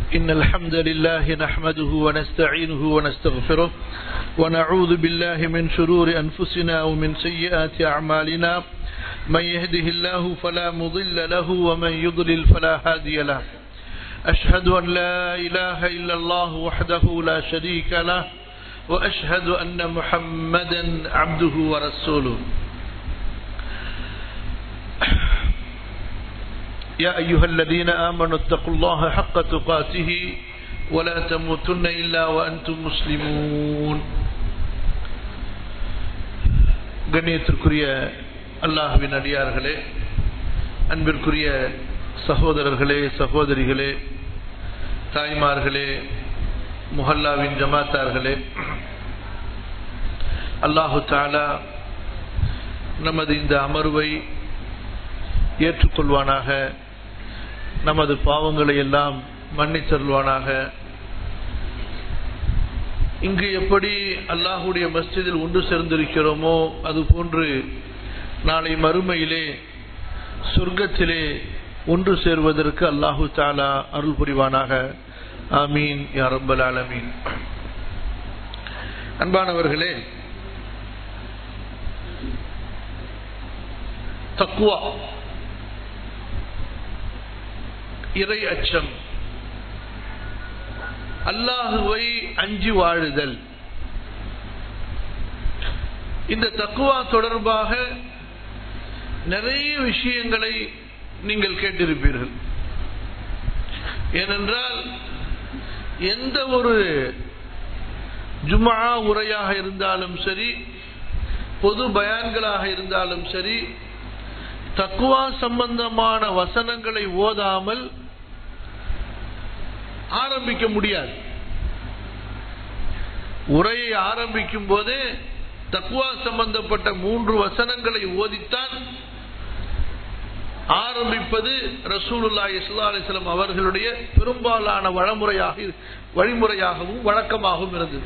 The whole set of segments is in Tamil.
إن الحمد لله نحمده ونستعينه ونستغفره ونعوذ بالله من شرور أنفسنا ومن سيئات أعمالنا من يهده الله فلا مضل له ومن يضلل فلا هادي له أشهد أن لا إله إلا الله وحده لا شريك له وأشهد أن محمدا عبده ورسوله يا أيها الذين آمنوا اتقوا الله حق تقاته ولا تموتن إلا وأنتم مسلمون கண்ணியத்திற்குரிய அல்லாஹுவின் அடியார்களே அன்பிற்குரிய சகோதரர்களே சகோதரிகளே தாய்மார்களே முஹல்லாவின் ஜமாத்தார்களே அல்லாஹு தாலா நமது இந்த அமர்வை ஏற்றுக்கொள்வானாக நமது பாவங்களை எல்லாம் மன்னித்தருள்வானாக இங்கு எப்படி அல்லாஹுடைய மஸ்ஜிதில் ஒன்று சேர்ந்திருக்கிறோமோ அது போன்று நாளை மறுமையிலே சொர்க்கத்திலே ஒன்று சேர்வதற்கு அல்லாஹு தாலா அருள் புரிவானாக ஆமீன் யா ரப்பல் ஆலமீன் அன்பானவர்களே தக்குவா இறை அச்சம் அல்லாஹுவை அஞ்சி வாழுதல் இந்த தக்குவா தொடர்பாக நிறைய விஷயங்களை நீங்கள் கேட்டிருப்பீர்கள் ஏனென்றால் எந்த ஒரு ஜுமா உரையாக இருந்தாலும் சரி பொது பயான்களாக இருந்தாலும் சரி தக்குவா சம்பந்தமான வசனங்களை ஓதாமல் ஆரம்பிக்க முடியாது உரையை ஆரம்பிக்கும் போதே தக்குவா சம்பந்தப்பட்ட மூன்று வசனங்களை ஓதித்தான் ஆரம்பிப்பது ரசூலுல்லா இஸ்லா அலிஸ்லாம் அவர்களுடைய பெரும்பாலான வழமுறையாக வழிமுறையாகவும் வழக்கமாகவும் இருந்தது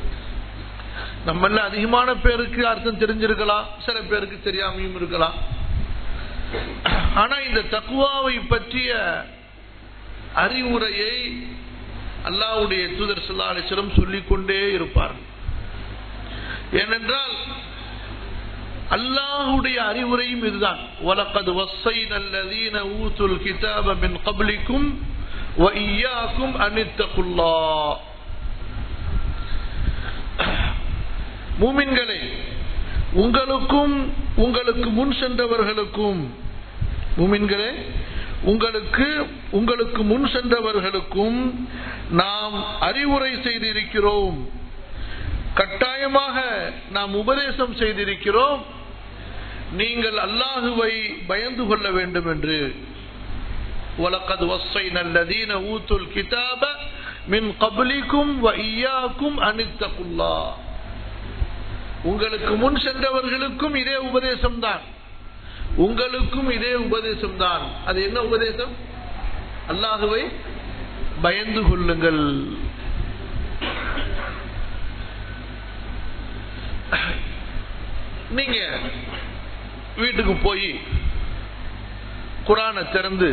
நம்மள அதிகமான பேருக்கு அர்த்தம் தெரிஞ்சிருக்கலாம் சில பேருக்கு தெரியாமையும் இருக்கலாம் ஆனா இந்த தக்குவாவை பற்றிய அறிவுரையை அல்லாவுடைய தூதர் சொல்லா அலிஸ்லம் சொல்லிக்கொண்டே இருப்பார் ஏனென்றால் அல்லாஹுடைய அறிவுரையும் இதுதான் வலக்கது வசை நல்லதீன ஊத்துல் கிதாப மின் கபலிக்கும் وإياكم أن اتقوا الله மூமின்களே உங்களுக்கும் உங்களுக்கு முன் சென்றவர்களுக்கும் மூமின்களே உங்களுக்கு உங்களுக்கு முன் சென்றவர்களுக்கும் நாம் அறிவுரை செய்திருக்கிறோம் கட்டாயமாக நாம் உபதேசம் செய்திருக்கிறோம் நீங்கள் அல்லாஹுவை பயந்து கொள்ள வேண்டும் என்று وَلَقَدْ وَصَّيْنَا الَّذِينَ أُوتُوا الْكِتَابَ مِنْ قَبْلِكُمْ وَإِيَّاكُمْ أَنِ اتَّقُوا اللَّهَ உங்களுக்கு முன் சென்றவர்களுக்கும் இதே உபதேசம் தான் உங்களுக்கும் இதே உபதேசம் தான் அது என்ன உபதேசம் அல்லாஹுவை பயந்து கொள்ளுங்கள் நீங்க வீட்டுக்கு போய் குரானை திறந்து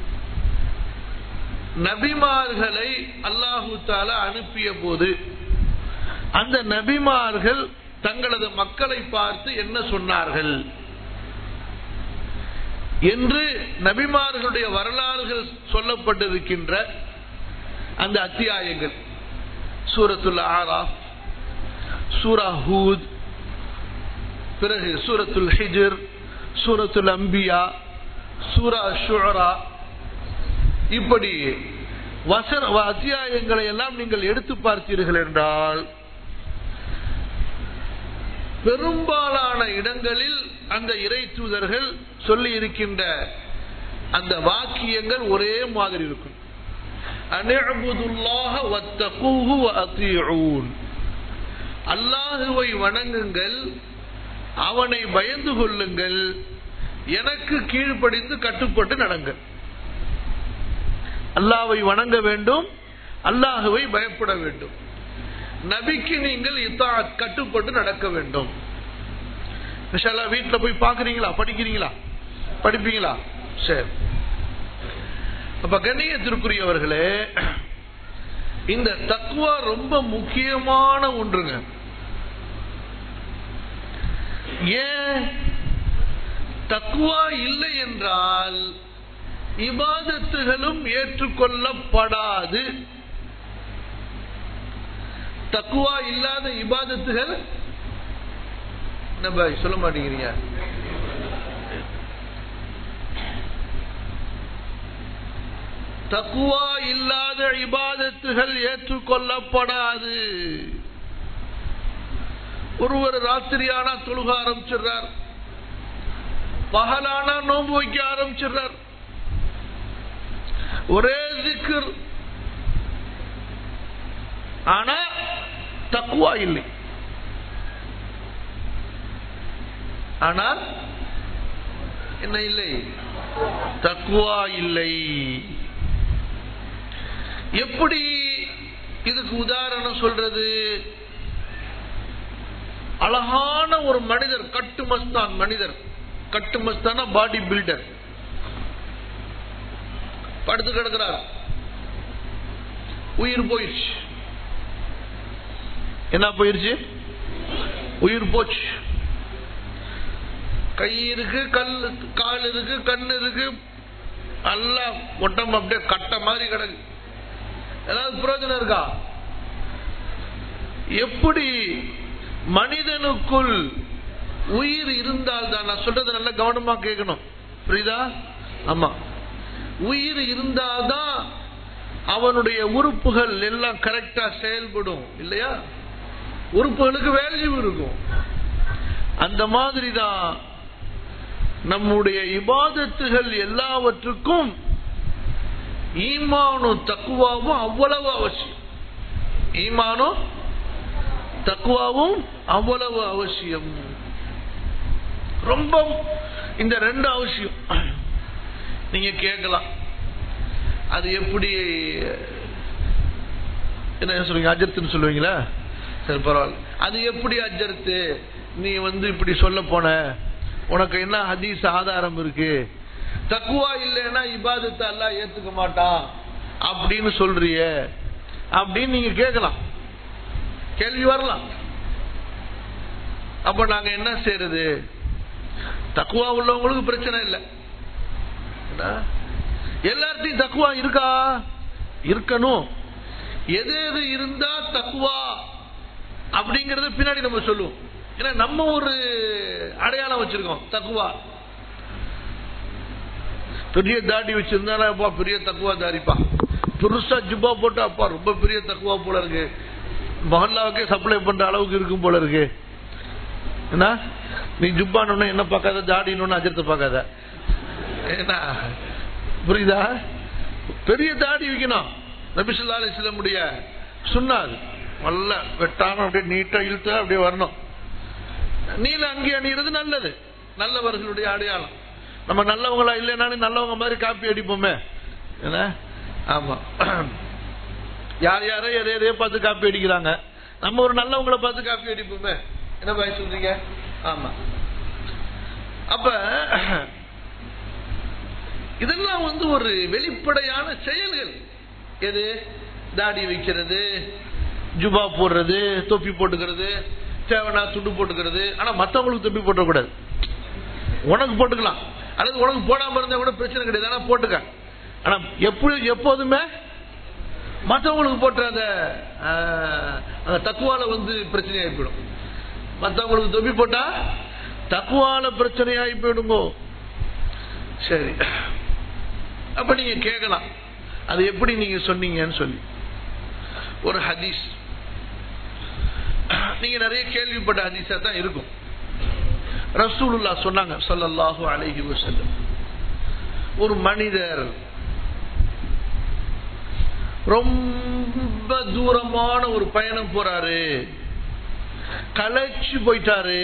நபிமார்களை அல்லாஹு தாலா அனுப்பிய போது அந்த நபிமார்கள் தங்களது மக்களை பார்த்து என்ன சொன்னார்கள் என்று நபிமார்களுடைய வரலாறுகள் சொல்லப்பட்டிருக்கின்ற அந்த அத்தியாயங்கள் சூரத்துல் ஆராஃப் சூரா ஹூத் பிறகு சூரத்துல் ஹிஜர் சூரத்துல் அம்பியா சூரா ஷுரா இப்படி வசன அத்தியாயங்களை எல்லாம் நீங்கள் எடுத்து பார்த்தீர்கள் என்றால் பெரும்பாலான இடங்களில் அந்த இறை தூதர்கள் சொல்லி இருக்கின்ற அந்த வாக்கியங்கள் ஒரே மாதிரி இருக்கும் அல்லாஹுவை வணங்குங்கள் அவனை பயந்து கொள்ளுங்கள் எனக்கு கீழ்ப்படிந்து கட்டுப்பட்டு நடங்கள் அல்லாவை வணங்க வேண்டும் அல்லாஹுவை பயப்பட வேண்டும் நபிக்கு நீங்கள் இத்தா கட்டுப்பட்டு நடக்க வேண்டும் வீட்டுல போய் பாக்குறீங்களா படிக்கிறீங்களா படிப்பீங்களா சரி அப்ப கண்ணியத்திற்குரியவர்களே இந்த தக்குவா ரொம்ப முக்கியமான ஒன்றுங்க ஏன் தக்குவா இல்லை என்றால் இபாதத்துகளும் ஏற்றுக்கொள்ளப்படாது தக்குவா இல்லாத இபாதத்துகள் என்ன பாய் சொல்ல மாட்டேங்கிறீங்க தக்குவா இல்லாத இபாதத்துகள் ஏற்றுக்கொள்ளப்படாது ஒருவர் ராத்திரியானா தொழுக ஆரம்பிச்சிடுறார் பகலானா நோன்பு வைக்க ஆரம்பிச்சிடுறார் ஒரே திக்கர் ஆனா தக்குவா இல்லை ஆனால் என்ன இல்லை தக்குவா இல்லை எப்படி இதுக்கு உதாரணம் சொல்றது அழகான ஒரு மனிதர் கட்டு மஸ்தான் மனிதர் கட்டு மஸ்தான பாடி பில்டர் படுத்து கிடக்கிறார் உயிர் போயிடுச்சு என்ன போயிருச்சு உயிர் போச்சு கை இருக்கு கல் கால் இருக்கு கண் இருக்கு எல்லாம் ஒட்டம் அப்படியே கட்ட மாதிரி கிடக்கு ஏதாவது பிரயோஜனம் இருக்கா எப்படி மனிதனுக்குள் உயிர் இருந்தால் தான் நான் சொல்றது நல்ல கவனமா கேட்கணும் புரியுதா ஆமா உயிர் இருந்தால்தான் அவனுடைய உறுப்புகள் எல்லாம் கரெக்டா செயல்படும் இல்லையா உறுப்புகளுக்கு வேல்யூ இருக்கும் அந்த மாதிரி தான் நம்முடைய இபாதத்துகள் எல்லாவற்றுக்கும் ஈமானும் தக்குவாவும் அவ்வளவு அவசியம் ஈமானும் தக்குவாவும் அவ்வளவு அவசியம் ரொம்ப இந்த ரெண்டு அவசியம் நீங்க கேட்கலாம் அது எப்படி என்ன சொல்லுவீங்க அஜர்த்துன்னு சொல்லுவீங்களா சரி பரவாயில்ல அது எப்படி அஜர்த்து நீ வந்து இப்படி சொல்ல போன உனக்கு என்ன ஹதீஸ் ஆதாரம் இருக்கு தக்குவா இல்லைன்னா இபாதத்தை எல்லாம் ஏத்துக்க மாட்டான் அப்படின்னு சொல்றிய அப்படின்னு நீங்க கேட்கலாம் கேள்வி வரலாம் அப்ப நாங்க என்ன செய்யறது தக்குவா உள்ளவங்களுக்கு பிரச்சனை இல்லை எல்லார்ட்டையும் தக்குவா இருக்கா இருக்கணும் எது எது இருந்தா தக்குவா அப்படிங்கறத பின்னாடி நம்ம சொல்லுவோம் ஏன்னா நம்ம ஒரு அடையாளம் வச்சிருக்கோம் தக்குவா பெரிய தாடி வச்சிருந்தா அப்பா பெரிய தக்குவா தாரிப்பா பெருசா ஜிப்பா போட்டு அப்பா ரொம்ப பெரிய தக்குவா போல இருக்கு மஹல்லாவுக்கே சப்ளை பண்ற அளவுக்கு இருக்கும் போல இருக்கு என்ன நீ ஜுப்பான்னு என்ன பார்க்காத தாடின்னு அஜரத்தை பார்க்காத ஏன்னா புரியுதா பெரிய தாடி வைக்கணும் நபிசுல்லா அலிஸ்ல முடிய சொன்னார் நல்ல வெட்டாம அப்படியே நீட்டா இழுத்து அப்படியே வரணும் நீல அங்கி அணிகிறது நல்லது நல்லவர்களுடைய அடையாளம் நம்ம நல்லவங்களா இல்லைனாலும் நல்லவங்க மாதிரி காப்பி அடிப்போமே என்ன ஆமா யார் யாரோ எதை எதையோ பார்த்து காப்பி அடிக்கிறாங்க நம்ம ஒரு நல்லவங்களை பார்த்து காப்பி அடிப்போமே என்ன பாய் சொல்றீங்க ஆமா அப்ப இதெல்லாம் வந்து ஒரு வெளிப்படையான செயல்கள் எது தாடி வைக்கிறது ஜுபா போடுறது தொப்பி போட்டுக்கிறது தேவனா துண்டு போட்டுக்கிறது ஆனா மத்தவங்களுக்கு தொப்பி போட்டக்கூடாது உனக்கு போட்டுக்கலாம் அல்லது உனக்கு போடாம இருந்தா கூட பிரச்சனை கிடையாது ஆனா போட்டுக்க ஆனா எப்படி எப்போதுமே மற்றவங்களுக்கு போட்ட அந்த அந்த தக்குவால வந்து பிரச்சனையாகி போயிடும் மற்றவங்களுக்கு தொப்பி போட்டா தக்குவால பிரச்சனையாகி போயிடுங்கோ சரி அப்ப நீங்க கேட்கலாம் அது எப்படி நீங்க சொன்னீங்கன்னு சொல்லி ஒரு ஹதீஸ் நீங்க நிறைய கேள்விப்பட்ட ஹதீஸா தான் இருக்கும் ரசூலுல்லா சொன்னாங்க சொல்லல்லாஹு அலைஹி வஸல்லம் ஒரு மனிதர் ரொம்ப தூரமான ஒரு பயணம் போறாரு களைச்சு போயிட்டாரு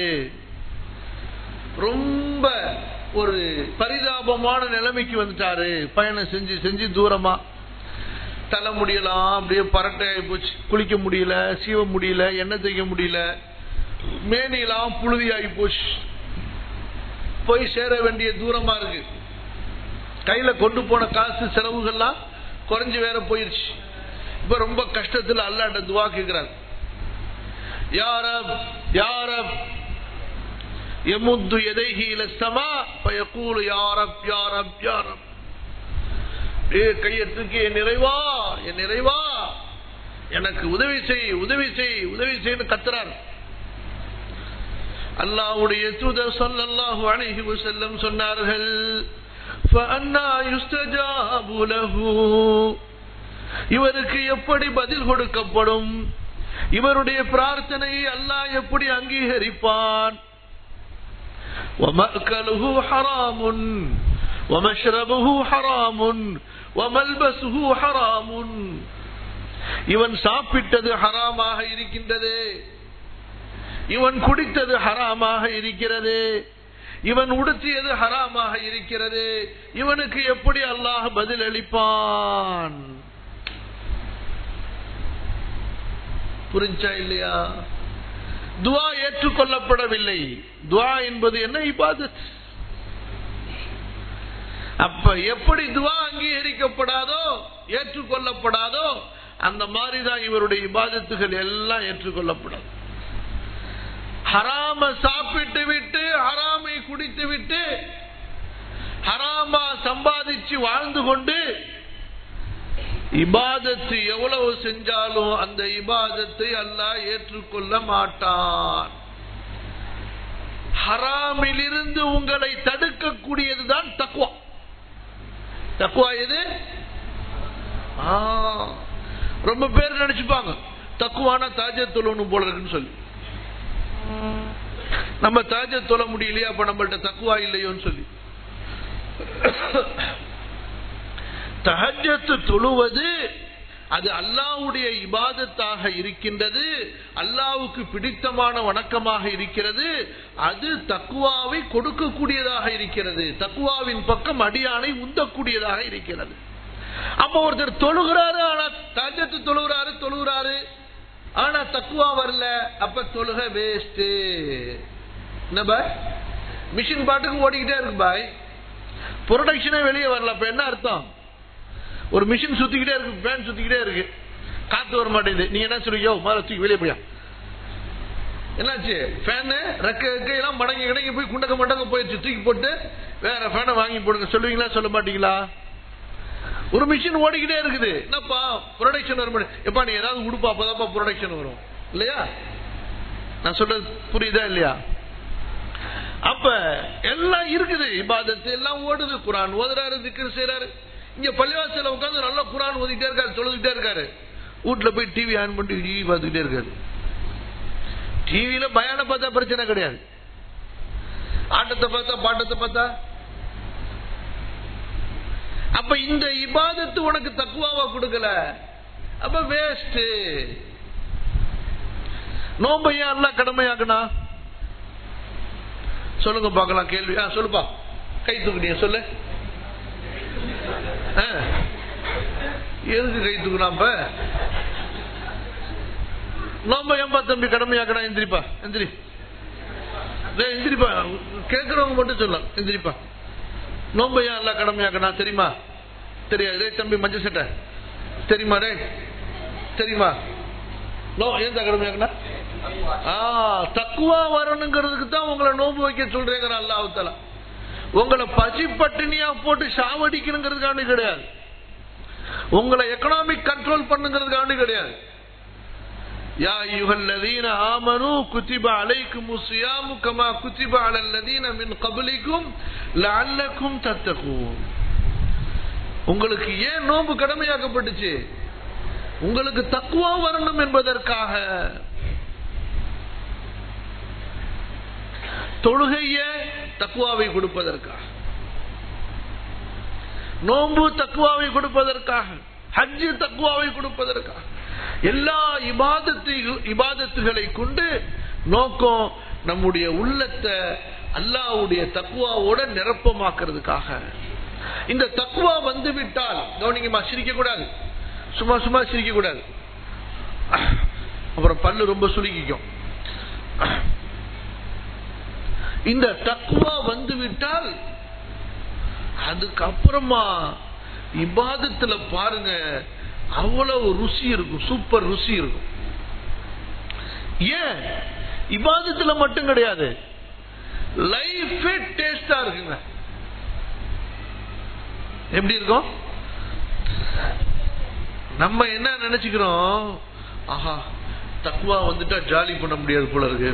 ரொம்ப ஒரு பரிதாபமான நிலைமைக்கு வந்துட்டாரு பயணம் செஞ்சு செஞ்சு தூரமா தலை முடியலாம் அப்படியே பரட்டையாகி போச்சு குளிக்க முடியல சீவ முடியல எண்ணெய் தேய்க்க முடியல மேனிலாம் புழுதியாகி போச்சு போய் சேர வேண்டிய தூரமா இருக்கு கையில கொண்டு போன காசு செலவுகள்லாம் குறைஞ்சு வேற போயிருச்சு இப்ப ரொம்ப கஷ்டத்துல அல்லாட்ட துவா கேட்கிறார் யாரப் யாரப் எமுத்து எதைஹி இல சமா பயக்கூலு யாரப் யாரப் யாரப் ஏ கையை தூக்கி என் நிறைவா என் நிறைவா எனக்கு உதவி செய் உதவி செய் உதவி செய்யு கத்துறார் அல்லாவுடைய தூதர் சொல்லல்லாஹு அலைஹி வஸல்லம் சொன்னார்கள் فأنا يستجاب له இவருக்கு எப்படி பதில் கொடுக்கப்படும் இவருடைய பிரார்த்தனையை அல்லாஹ் எப்படி அங்கீகரிப்பான் ومأكله حرام ومشربه حرام وملبسه حرام இவன் சாப்பிட்டது ஹராமாக இருக்கின்றது இவன் குடித்தது ஹராமாக இருக்கிறது இவன் உடுத்தியது ஹராமாக இருக்கிறது இவனுக்கு எப்படி அல்லாஹ் பதில் அளிப்பான் புரிஞ்சா இல்லையா துவா ஏற்றுக்கொள்ளப்படவில்லை துவா என்பது என்ன இபாதத் அப்ப எப்படி துவா அங்கீகரிக்கப்படாதோ ஏற்றுக்கொள்ளப்படாதோ அந்த மாதிரிதான் இவருடைய இபாதத்துகள் எல்லாம் ஏற்றுக்கொள்ளப்படாது ஹராம சாப்பிட்டு விட்டு ஹராமை குடித்து விட்டு ஹராமா சம்பாதிச்சு வாழ்ந்து கொண்டு இபாதத்து எவ்வளவு செஞ்சாலும் அந்த இபாதத்தை அல்லாஹ் ஏற்றுக்கொள்ள மாட்டான் ஹராமிலிருந்து உங்களை தடுக்கக்கூடியதுதான் தக்குவா தக்குவா எது ஆ, ரொம்ப பேர் நினைச்சுப்பாங்க தக்குவான தாஜ தொழணும் போல இருக்குன்னு சொல்லி நம்ம தாஜ தொழ முடியலையா அப்ப நம்மள்ட்ட தக்குவா இல்லையோன்னு சொல்லி தஹஜத்து தொழுவது அது அல்லாவுடைய இபாதத்தாக இருக்கின்றது அல்லாவுக்கு பிடித்தமான வணக்கமாக இருக்கிறது அது தக்குவாவை கொடுக்கக்கூடியதாக இருக்கிறது தக்குவாவின் பக்கம் அடியானை உந்தக்கூடியதாக இருக்கிறது அப்ப ஒருத்தர் தொழுகிறாரு ஆனா தஜத்து தொழுகிறாரு தொழுகிறாரு ஆனா தக்குவா வரல அப்ப தொழுக வேஸ்ட் என்ன பாய் மிஷின் பாட்டுக்கு ஓடிக்கிட்டே இருக்கு பாய் ப்ரொடக்ஷனே வெளியே வரல அப்ப என்ன அர்த்தம் ஒரு மிஷின் சுத்திக்கிட்டே இருக்கு ஃபேன் சுத்திக்கிட்டே இருக்கு காத்து வர மாட்டேங்குது நீங்க என்ன சொல்றீங்க மேல தூக்கி வெளியே போயா என்னாச்சு ஃபேனு ரெக்க ரெக்க எல்லாம் மடங்கி கிடங்கி போய் குண்டக்க மண்டங்க போயிடுச்சு தூக்கி போட்டு வேற ஃபேனை வாங்கி போடுங்க சொல்லுவீங்களா சொல்ல மாட்டீங்களா ஒரு மிஷின் ஓடிக்கிட்டே இருக்குது என்னப்பா ப்ரொடக்ஷன் வரும் எப்பா நீ ஏதாவது உடுப்பா அப்பதான்ப்பா ப்ரொடக்ஷன் வரும் இல்லையா நான் சொல்றது புரியுதா இல்லையா அப்ப எல்லாம் இருக்குது இபாதத்து எல்லாம் ஓடுது குரான் ஓதுறாரு திக்கர் செய்யறாரு இங்க பள்ளிவாசல உட்காந்து நல்லா குரான் ஓதிட்டே இருக்காரு தொழுதுட்டே இருக்காரு வீட்டுல போய் டிவி ஆன் பண்ணிட்டு டிவி பார்த்துக்கிட்டே இருக்காரு டிவியில பயான பார்த்தா பிரச்சனை கிடையாது ஆட்டத்தை பார்த்தா பாட்டத்தை பார்த்தா அப்ப இந்த இபாதத்து உனக்கு தக்குவாவா கொடுக்கல அப்ப வேஸ்ட் நோம்பை ஏன் எல்லாம் கடமையாக்குனா சொல்லுங்க பார்க்கலாம் கேள்வி ஆ சொல்லுப்பா கை தூக்குனிய சொல்லு ஆ. எதுக்கு கை தூக்குனா இப்ப நோம்ப ஏன்பா தம்பி கடமையாக்கடா எந்திரிப்பா எந்திரி டேய், எந்திரிப்பா கேட்கறவங்க மட்டும் சொல்லலாம் எந்திரிப்பா நோம்ப ஏன் எல்லாம் கடமையாக்கடா தெரியுமா தெரியாது டேய் தம்பி மஞ்சள் சட்டை தெரியுமா டே தெரியுமா நோ ஏன் கடமையாக்கடா ஆ தக்குவா வரணுங்கிறதுக்கு தான் உங்களை நோன்பு வைக்க சொல்றேங்கிற அல்லாஹால உங்களை பசி பட்டினியா போட்டு சாவடிக்கணுங்கிறதுக்காண்டி கிடையாது உங்களை எக்கனாமிக் கண்ட்ரோல் பண்ணுங்கிறதுக்காண்டி கிடையாது யா ஐயுஹல்லதீன ஆமனு குத்திப அலைக்கும் சியாமு கமா குத்திப அலல்லதீன மின் கபலிக்கும் லஅல்லக்கும் தத்தகூன் உங்களுக்கு ஏன் நோன்பு கடமையாக்கப்பட்டுச்சு உங்களுக்கு தக்குவா வரணும் என்பதற்காக தொழுகைய தக்குவாவை கொடுப்பதற்காக நோன்பு தக்குவாவை கொடுப்பதற்காக ஹஜ்ஜு தக்குவாவை கொடுப்பதற்காக எல்லா இபாதத்தை இபாதத்துகளை கொண்டு நோக்கம் நம்முடைய உள்ளத்தை அல்லாவுடைய தக்குவாவோட நிரப்பமாக்குறதுக்காக இந்த தக்குவா வந்து விட்டால் கவனிங்கம்மா சிரிக்க கூடாது சும்மா சும்மா சிரிக்க கூடாது அப்புறம் பல்லு ரொம்ப சுருக்கிக்கும் இந்த தக்குவா வந்து விட்டால் அதுக்கப்புறமா இபாதத்துல பாருங்க அவ்வளவு ருசி இருக்கும் சூப்பர் ருசி இருக்கும் ஏன் இபாதத்துல மட்டும் கிடையாது லைஃபே டேஸ்டா இருக்குங்க எப்படி இருக்கும் நம்ம என்ன நினைச்சுக்கிறோம் ஆஹா தக்குவா வந்துட்டா ஜாலி பண்ண முடியாது போல இருக்கு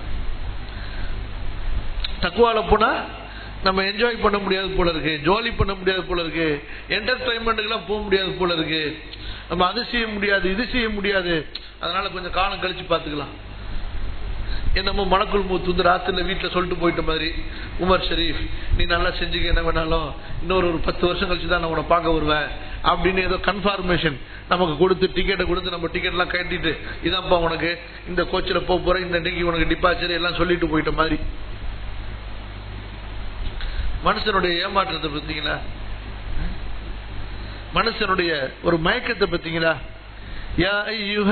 தக்குவால போனா நம்ம என்ஜாய் பண்ண முடியாது போல இருக்கு ஜாலி பண்ண முடியாது போல இருக்கு என்டர்டைன்மெண்ட்டுக்கெல்லாம் போக முடியாது போல இருக்கு நம்ம அது செய்ய முடியாது இது செய்ய முடியாது அதனால கொஞ்சம் காலம் கழிச்சு பார்த்துக்கலாம் என்னமோ மணக்குள் மூத்து வந்து ராத்திரில வீட்டில் சொல்லிட்டு போயிட்ட மாதிரி உமர் ஷரீஃப் நீ நல்லா செஞ்சுக்க என்ன வேணாலும் இன்னொரு ஒரு பத்து வருஷம் கழிச்சு தான் நான் உன்னை பார்க்க வருவேன் அப்படின்னு ஏதோ கன்ஃபார்மேஷன் நமக்கு கொடுத்து டிக்கெட்டை கொடுத்து நம்ம டிக்கெட்லாம் கட்டிட்டு இதான்ப்பா உனக்கு இந்த கோச்சில் போக போற இந்த இன்னைக்கு உனக்கு டிபார்ச்சர் எல்லாம் சொல்லிட்டு போயிட்ட மாதிரி மனுஷனுடைய ஏமாற்றத்தை பார்த்தீங்களா மனுஷனுடைய ஒரு மயக்கத்தை பார்த்தீங்களா يا أيها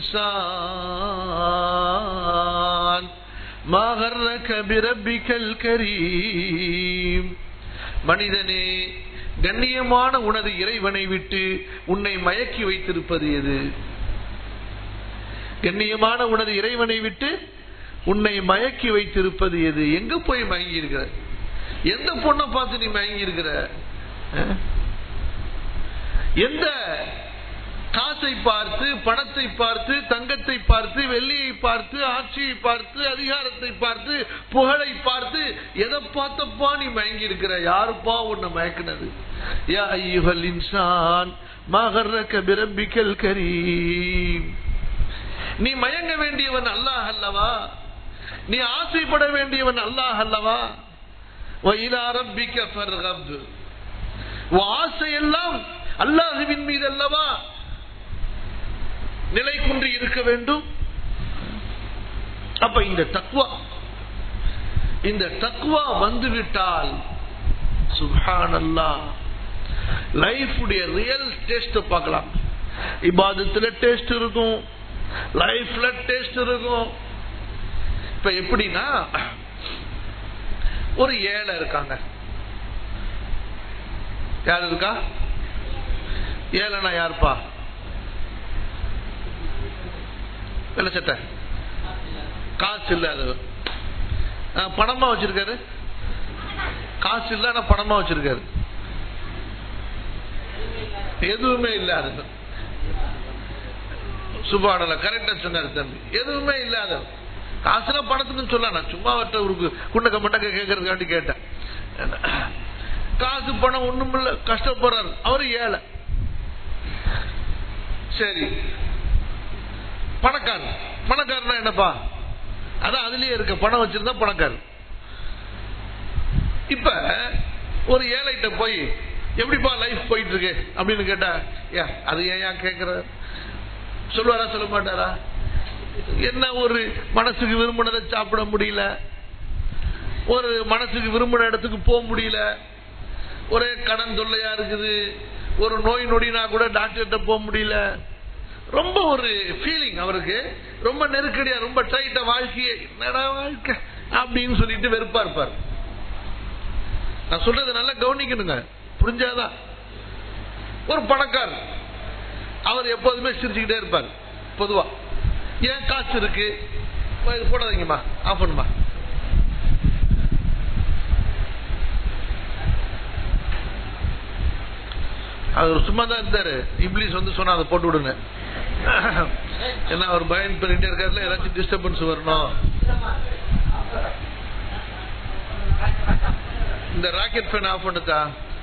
الإنسان ما غرك بربك الكريم மனிதனே கண்ணியமான உனது இறைவனை விட்டு உன்னை மயக்கி வைத்திருப்பது எது கண்ணியமான உனது இறைவனை விட்டு உன்னை மயக்கி வைத்திருப்பது எது எங்க போய் மயங்கி இருக்கிற எந்த பொண்ணை பார்த்து நீ மயங்கி இருக்கிற எந்த காசை பார்த்து பணத்தை பார்த்து தங்கத்தை பார்த்து வெள்ளியை பார்த்து ஆட்சியை பார்த்து அதிகாரத்தை பார்த்து புகழை பார்த்து எதை பார்த்தப்பா நீ மயங்கி இருக்கிற யாருப்பா உன்னை மயக்கினது யா ஐயுகல் இன்சான் மகர்ரக பிரம்பிக்கல் கரீம் நீ மயங்க வேண்டியவன் அல்லாஹ் அல்லவா நீ ஆசைப்பட வேண்டியவன் அல்லாஹ் அல்லவா ஆசையெல்லாம் அல்லாஹுவின் மீது அல்லவா நிலை குன்றி இருக்க வேண்டும் அப்ப இந்த தக்குவா இந்த தக்குவா வந்துவிட்டால் சுஹான் அல்லா லைஃபுடைய ரியல் டேஸ்ட் பார்க்கலாம் இபாதத்துல டேஸ்ட் இருக்கும் லைஃப்ல டேஸ்ட் இருக்கும் இப்ப எப்படின்னா ஒரு ஏழை இருக்காங்க யார் இருக்கா ஏழைனா யாருப்பா வெள்ள சட்டை காசு இல்லாதவர் பணமா வச்சிருக்காரு காசு இல்ல ஆனா பணமா வச்சிருக்காரு எதுவுமே இல்லாத சுபாடல கரெக்டா சொன்னாரு தம்பி எதுவுமே இல்லாத காசுனா பணத்துக்குன்னு சொல்ல நான் சும்மா வட்ட ஒரு குண்டக்க மண்டக்க கேட்கறதுக்காண்டி கேட்டேன் காசு பணம் ஒண்ணும் இல்ல கஷ்டப்படுறாரு அவரு ஏழை சரி பணக்காரன் பணக்காரனா என்னப்பா அதான் அதுலயே இருக்க பணம் வச்சிருந்தா பணக்காரன் இப்ப ஒரு ஏழைகிட்ட போய் எப்படிப்பா லைஃப் போயிட்டு இருக்கு அப்படின்னு கேட்டா ஏ அது ஏன் கேக்குற சொல்லுவாரா சொல்ல மாட்டாரா என்ன ஒரு மனசுக்கு விரும்பினதை சாப்பிட முடியல ஒரு மனசுக்கு விரும்பின இடத்துக்கு போக முடியல ஒரே கடன் தொல்லையா இருக்குது ஒரு நோய் நொடினா கூட டாக்டர்கிட்ட போக முடியல ரொம்ப ஒரு ஃபீலிங் அவருக்கு ரொம்ப நெருக்கடியா ரொம்ப டைட்டா வாழ்க்கையை என்னடா வாழ்க்கை அப்படின்னு சொல்லிட்டு வெறுப்பா இருப்பார் நான் சொல்றது நல்லா கவனிக்கணுங்க புரிஞ்சாதான் ஒரு பணக்கார் அவர் எப்போதுமே சிரிச்சுக்கிட்டே இருப்பார் பொதுவா ஏன் காசு இருக்கு இது போடாதீங்கம்மா ஆஃப் பண்ணுமா அவர் சும்மா தான் இருந்தாரு இப்ளீஸ் வந்து சொன்னா அதை போட்டு விடுங்க ஏன்னா அவர் பயன் பண்ணிட்டே இருக்காருல ஏதாச்சும் டிஸ்டர்பன்ஸ் வரணும் இந்த ராக்கெட் ஃபேன் ஆஃப் பண்ணுதா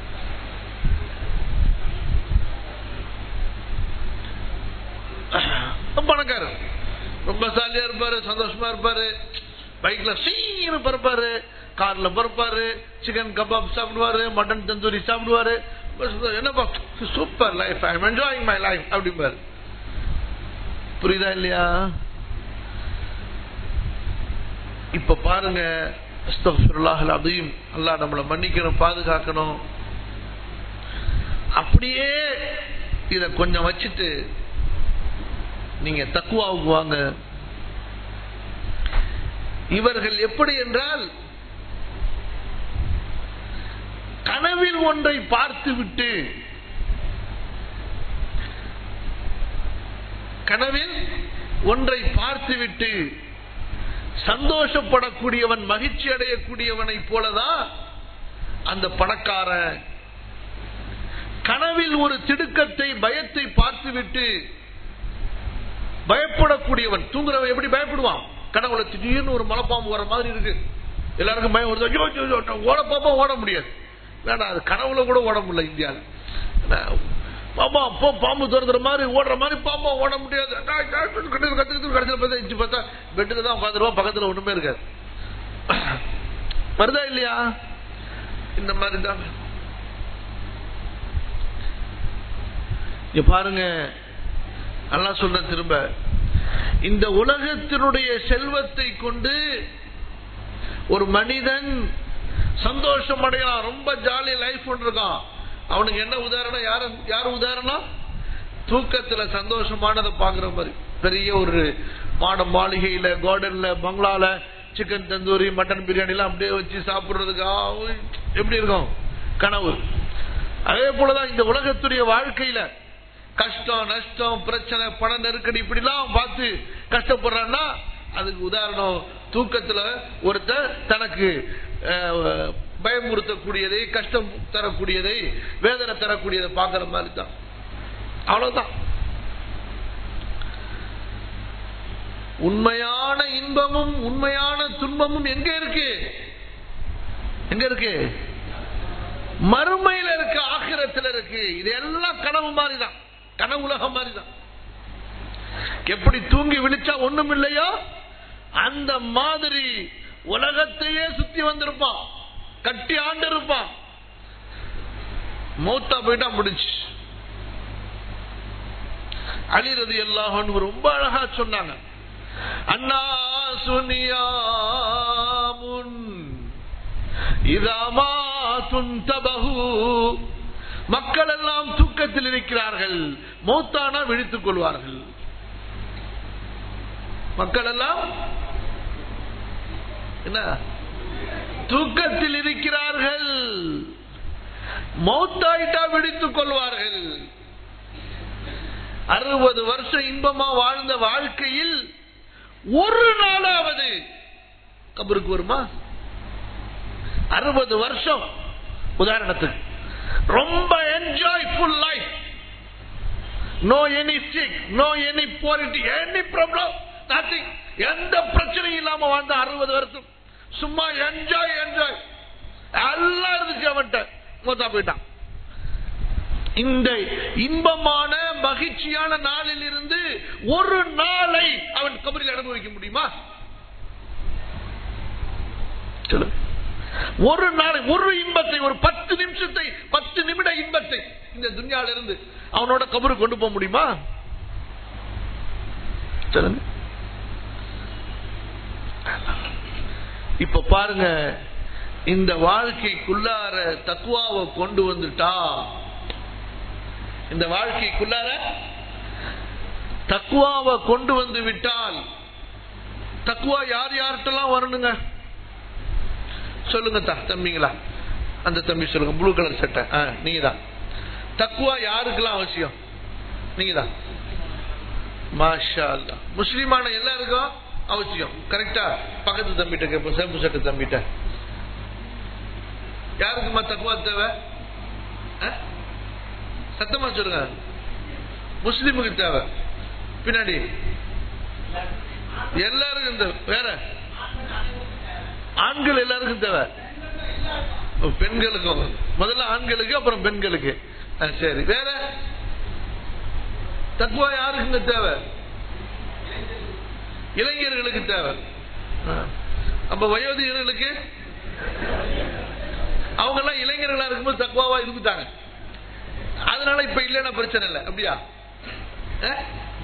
பணக்காரர் ரொம்ப ஜாலியா இருப்பாரு சந்தோஷமா இருப்பாரு பைக்ல சீனு பறப்பாரு கார்ல பறப்பாரு சிக்கன் கபாப் சாப்பிடுவாரு மட்டன் தந்தூரி சாப்பிடுவாரு என்னப்பா super life I enjoying my life அப்படிம்பாரு புரியுதா இல்லையா இப்ப பாருங்க அதையும் அல்லா நம்மளை மன்னிக்கணும் பாதுகாக்கணும் அப்படியே இத கொஞ்சம் வச்சுட்டு நீங்க தக்குவாவுக்கு வாங்க இவர்கள் எப்படி என்றால் கனவில் ஒன்றை பார்த்து விட்டு கனவில் ஒன்றை பார்த்துவிட்டு சந்தோஷப்படக்கூடியவன் மகிழ்ச்சி அடையக்கூடியவனை போலதான் அந்த பணக்காரன் கனவில் ஒரு திடுக்கத்தை பயத்தை பார்த்துவிட்டு பயப்படக்கூடியவன் தூங்குறவன் எப்படி பயப்படுவான் கனவுல திடீர்னு ஒரு மலைப்பாம்பு வர மாதிரி இருக்கு எல்லாருக்கும் பயம் வருது ஐயோ, ஐயோ, ஐயோ, ஓட பாப்பா ஓட முடியாது வேணாம் அது கனவுல கூட ஓட முடியல இந்தியாவில் பாப்பா அப்போ பாம்பு துரத்துற மாதிரி ஓடுற மாதிரி பாம்பா ஓட முடியாது கத்துக்கிட்டு கடைசியில் பார்த்தா இஞ்சி பார்த்தா பெட்டுல தான் உட்காந்துருவா பக்கத்துல ஒண்ணுமே இருக்காது வருதா இல்லையா இந்த மாதிரி தான் இங்க பாருங்க நல்லா சொல்ற திரும்ப இந்த உலகத்தினுடைய செல்வத்தை கொண்டு ஒரு மனிதன் சந்தோஷம் அடையலாம் ரொம்ப ஜாலி லைஃப் இருக்கான் அவனுக்கு என்ன உதாரணம் யாரு யாரு உதாரணம் தூக்கத்துல சந்தோஷமானதை பாக்குற மாதிரி பெரிய ஒரு மாட மாளிகையில கார்டன்ல பங்களால சிக்கன் தந்தூரி மட்டன் பிரியாணி எல்லாம் அப்படியே வச்சு சாப்பிடுறதுக்கு ஆ, உய், எப்படி இருக்கும் கனவு அதே போலதான் இந்த உலகத்துடைய வாழ்க்கையில கஷ்டம் நஷ்டம் பிரச்சனை பண நெருக்கடி இப்படிலாம் பார்த்து கஷ்டப்படுறான்னா அதுக்கு உதாரணம் தூக்கத்துல ஒருத்தர் தனக்கு அஹ், பயமுறுத்தக்கூடியதை கஷ்டம் தரக்கூடியதை வேதனை தரக்கூடியதை பார்க்கிற மாதிரி தான் அவ்வளவுதான் உண்மையான இன்பமும் உண்மையான துன்பமும் எங்க இருக்கு எங்க இருக்கு மறுமையில இருக்கு ஆக்கிரத்துல இருக்கு இது எல்லாம் கனவு மாதிரி தான் கனவு உலகம் மாதிரி தான் எப்படி தூங்கி விழிச்சா ஒண்ணும் இல்லையோ அந்த மாதிரி உலகத்தையே சுத்தி வந்திருப்பான் கட்டி ஆண்டு இருப்பான் மௌத்தா போயிட்டா முடிச்சு அலிரது எல்லாம் ரொம்ப அழகா சொன்னாங்க அண்ணா சுனியாமுன் இதமா துந்தபகு மக்கள் எல்லாம் தூக்கத்தில் இருக்கிறார்கள் மௌத்தானா விழித்துக் கொள்வார்கள் மக்கள் எல்லாம் என்ன தூக்கத்தில் இருக்கிறார்கள் மௌத்தாயிட்டா விழித்துக் கொள்வார்கள் அறுபது வருஷம் இன்பமா வாழ்ந்த வாழ்க்கையில் ஒரு நாளாவது கபருக்கு வருமா அறுபது வருஷம் உதாரணத்துக்கு ரொம்ப enjoyful life no any sick no any polity any problem nothing எந்த பிரச்சனையும் இல்லாம வாழ்ந்த அறுபது வருஷம் சும்மா என்ஜாய் என்ஜாய் எல்லாம் இருந்துச்சு அவன்கிட்ட மூத்தா போயிட்டான் இந்த இன்பமான மகிழ்ச்சியான நாளில் இருந்து ஒரு நாளை அவன் கபரில் அனுபவிக்க முடியுமா சொல்லுங்க ஒரு நாளை ஒரு இன்பத்தை ஒரு பத்து நிமிஷத்தை பத்து நிமிட இன்பத்தை இந்த துன்யால இருந்து அவனோட கபரு கொண்டு போக முடியுமா சொல்லுங்க இப்ப பாருங்க இந்த வாழ்க்கைக்குள்ளார தக்குவாவை கொண்டு வந்துட்டா இந்த வாழ்க்கைக்குள்ளார தக்குவாவை கொண்டு வந்து விட்டால் தக்குவா யார் யார்கிட்டலாம் வரணுங்க சொல்லுங்க தா தம்பிங்களா அந்த தம்பி சொல்லுங்க ப்ளூ கலர் சட்டை ஆ, நீங்க தான் தக்குவா யாருக்கெல்லாம் அவசியம் நீங்க தான் மாஷா அல்லா முஸ்லிமான எல்லாருக்கும் அவசியம் கரெக்டா பக்கத்து தம்பிட்ட கேட்போம் சேம்பு சட்டை தம்பிட்ட யாருக்குமா தக்குவா தேவை ஆ? சத்தமா சொல்லுங்க முஸ்லிமுக்கு தேவை பின்னாடி எல்லாருக்கும் தேவை வேற ஆண்கள் எல்லாருக்கும் தேவை ஓ, பெண்களுக்கும் முதல்ல ஆண்களுக்கு அப்புறம் பெண்களுக்கு ஆ, சரி வேற தக்குவா யாருக்குங்க தேவை இளைஞர்களுக்கு தேவை ஆ. அப்ப வயோதிகர்களுக்கு அவங்க எல்லாம் இளைஞர்களா இருக்கும்போது தக்குவாவா இருந்துட்டாங்க அதனால இப்ப இல்லைன்னா பிரச்சனை இல்லை அப்படியா ஆ?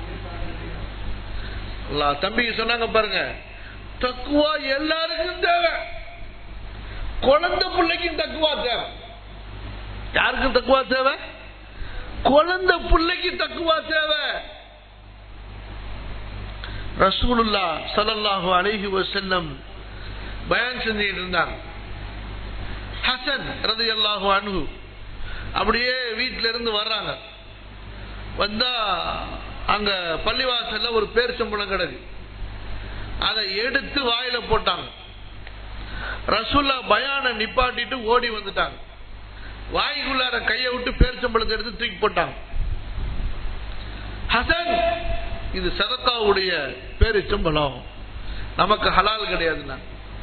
அல்லாஹ் தம்பிக்கு சொன்னாங்க பாருங்க தக்குவா எல்லாருக்கும் தேவை குழந்தை பிள்ளைக்கும் தக்குவா தேவை யாருக்கும் தக்குவா தேவை குழந்தை பிள்ளைக்கு தக்குவா தேவை ரசூலுல்லா ஸல்லல்லாஹு அலைஹி வஸல்லம் பயான் செஞ்சுட்டு இருந்தாங்க ஹசன் ரலியல்லாஹு அன்ஹு அப்படியே வீட்ல இருந்து வர்றாங்க வந்தா அங்க பள்ளிவாசல்ல ஒரு பேரிச்சம்பழம் கிடக்கு அதை எடுத்து வாயில போட்டாங்க ரசூல்லா பயான நிப்பாட்டிட்டு ஓடி வந்துட்டாங்க வாய்க்குள்ளார கையை விட்டு பேரிச்சம்பழத்தை எடுத்து தூக்கி போட்டாங்க ஹசன் இது சதக்காவுடைய பேரிச்சம்பழம் நமக்கு ஹலால் கிடையாதுன்னா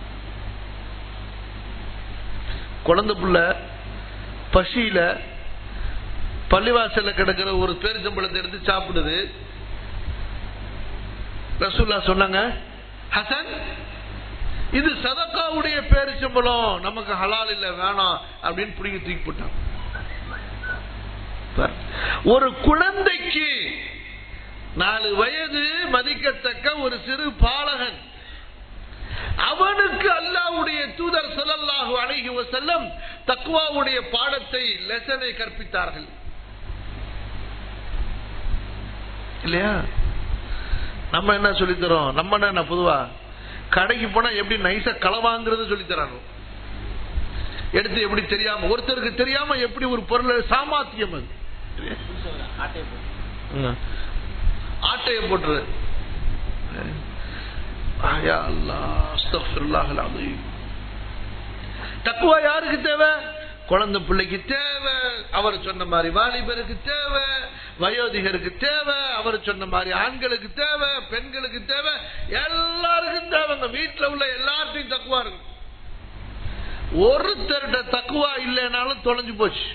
குழந்தை புள்ள பசியில பள்ளிவாசல்ல கிடக்கிற ஒரு பேரிச்சம்பழத்தை எடுத்து சாப்பிடுது ரசூல்லா சொன்னாங்க ஹசன் இது சதக்காவுடைய பேரிச்சம்பழம் நமக்கு ஹலால் இல்ல வேணாம் அப்படின்னு பிடிங்கி தூக்கி போட்டான் பாரு. ஒரு குழந்தைக்கு நாலு வயது மதிக்கத்தக்க ஒரு சிறு பாலகன் அவனுக்கு அல்லாவுடைய தூதர் ஸல்லல்லாஹு அலைஹி வஸல்லம் தக்வாவுடைய பாடத்தை லெசனை கற்பித்தார்கள் இல்லையா நம்ம என்ன சொல்லித் தரோம் நம்ம என்ன பொதுவா கடைக்கு போனா எப்படி நைஸா களை வாங்குறது சொல்லி தராங்க எடுத்து எப்படி தெரியாம ஒருத்தருக்கு தெரியாம எப்படி ஒரு பொருள் சாமாத்தியம் அது ம். ஆட்டைய போட்டுரு யா அல்லாஹ், அஸ்தக்ஃபிருல்லாஹ் அல்-அஸீம். தக்குவா யாருக்கு தேவை குழந்தை பிள்ளைக்கு தேவை அவர் சொன்ன மாதிரி வாலிபருக்கு தேவை வயோதிகருக்கு தேவை அவர் சொன்ன மாதிரி ஆண்களுக்கு தேவை பெண்களுக்கு தேவை எல்லாருக்கும் தேவைங்க வீட்டுல உள்ள எல்லார்ட்டையும் தக்குவா இருக்கும் ஒருத்தர்கிட்ட தக்குவா இல்லைனாலும் தொலைஞ்சு போச்சு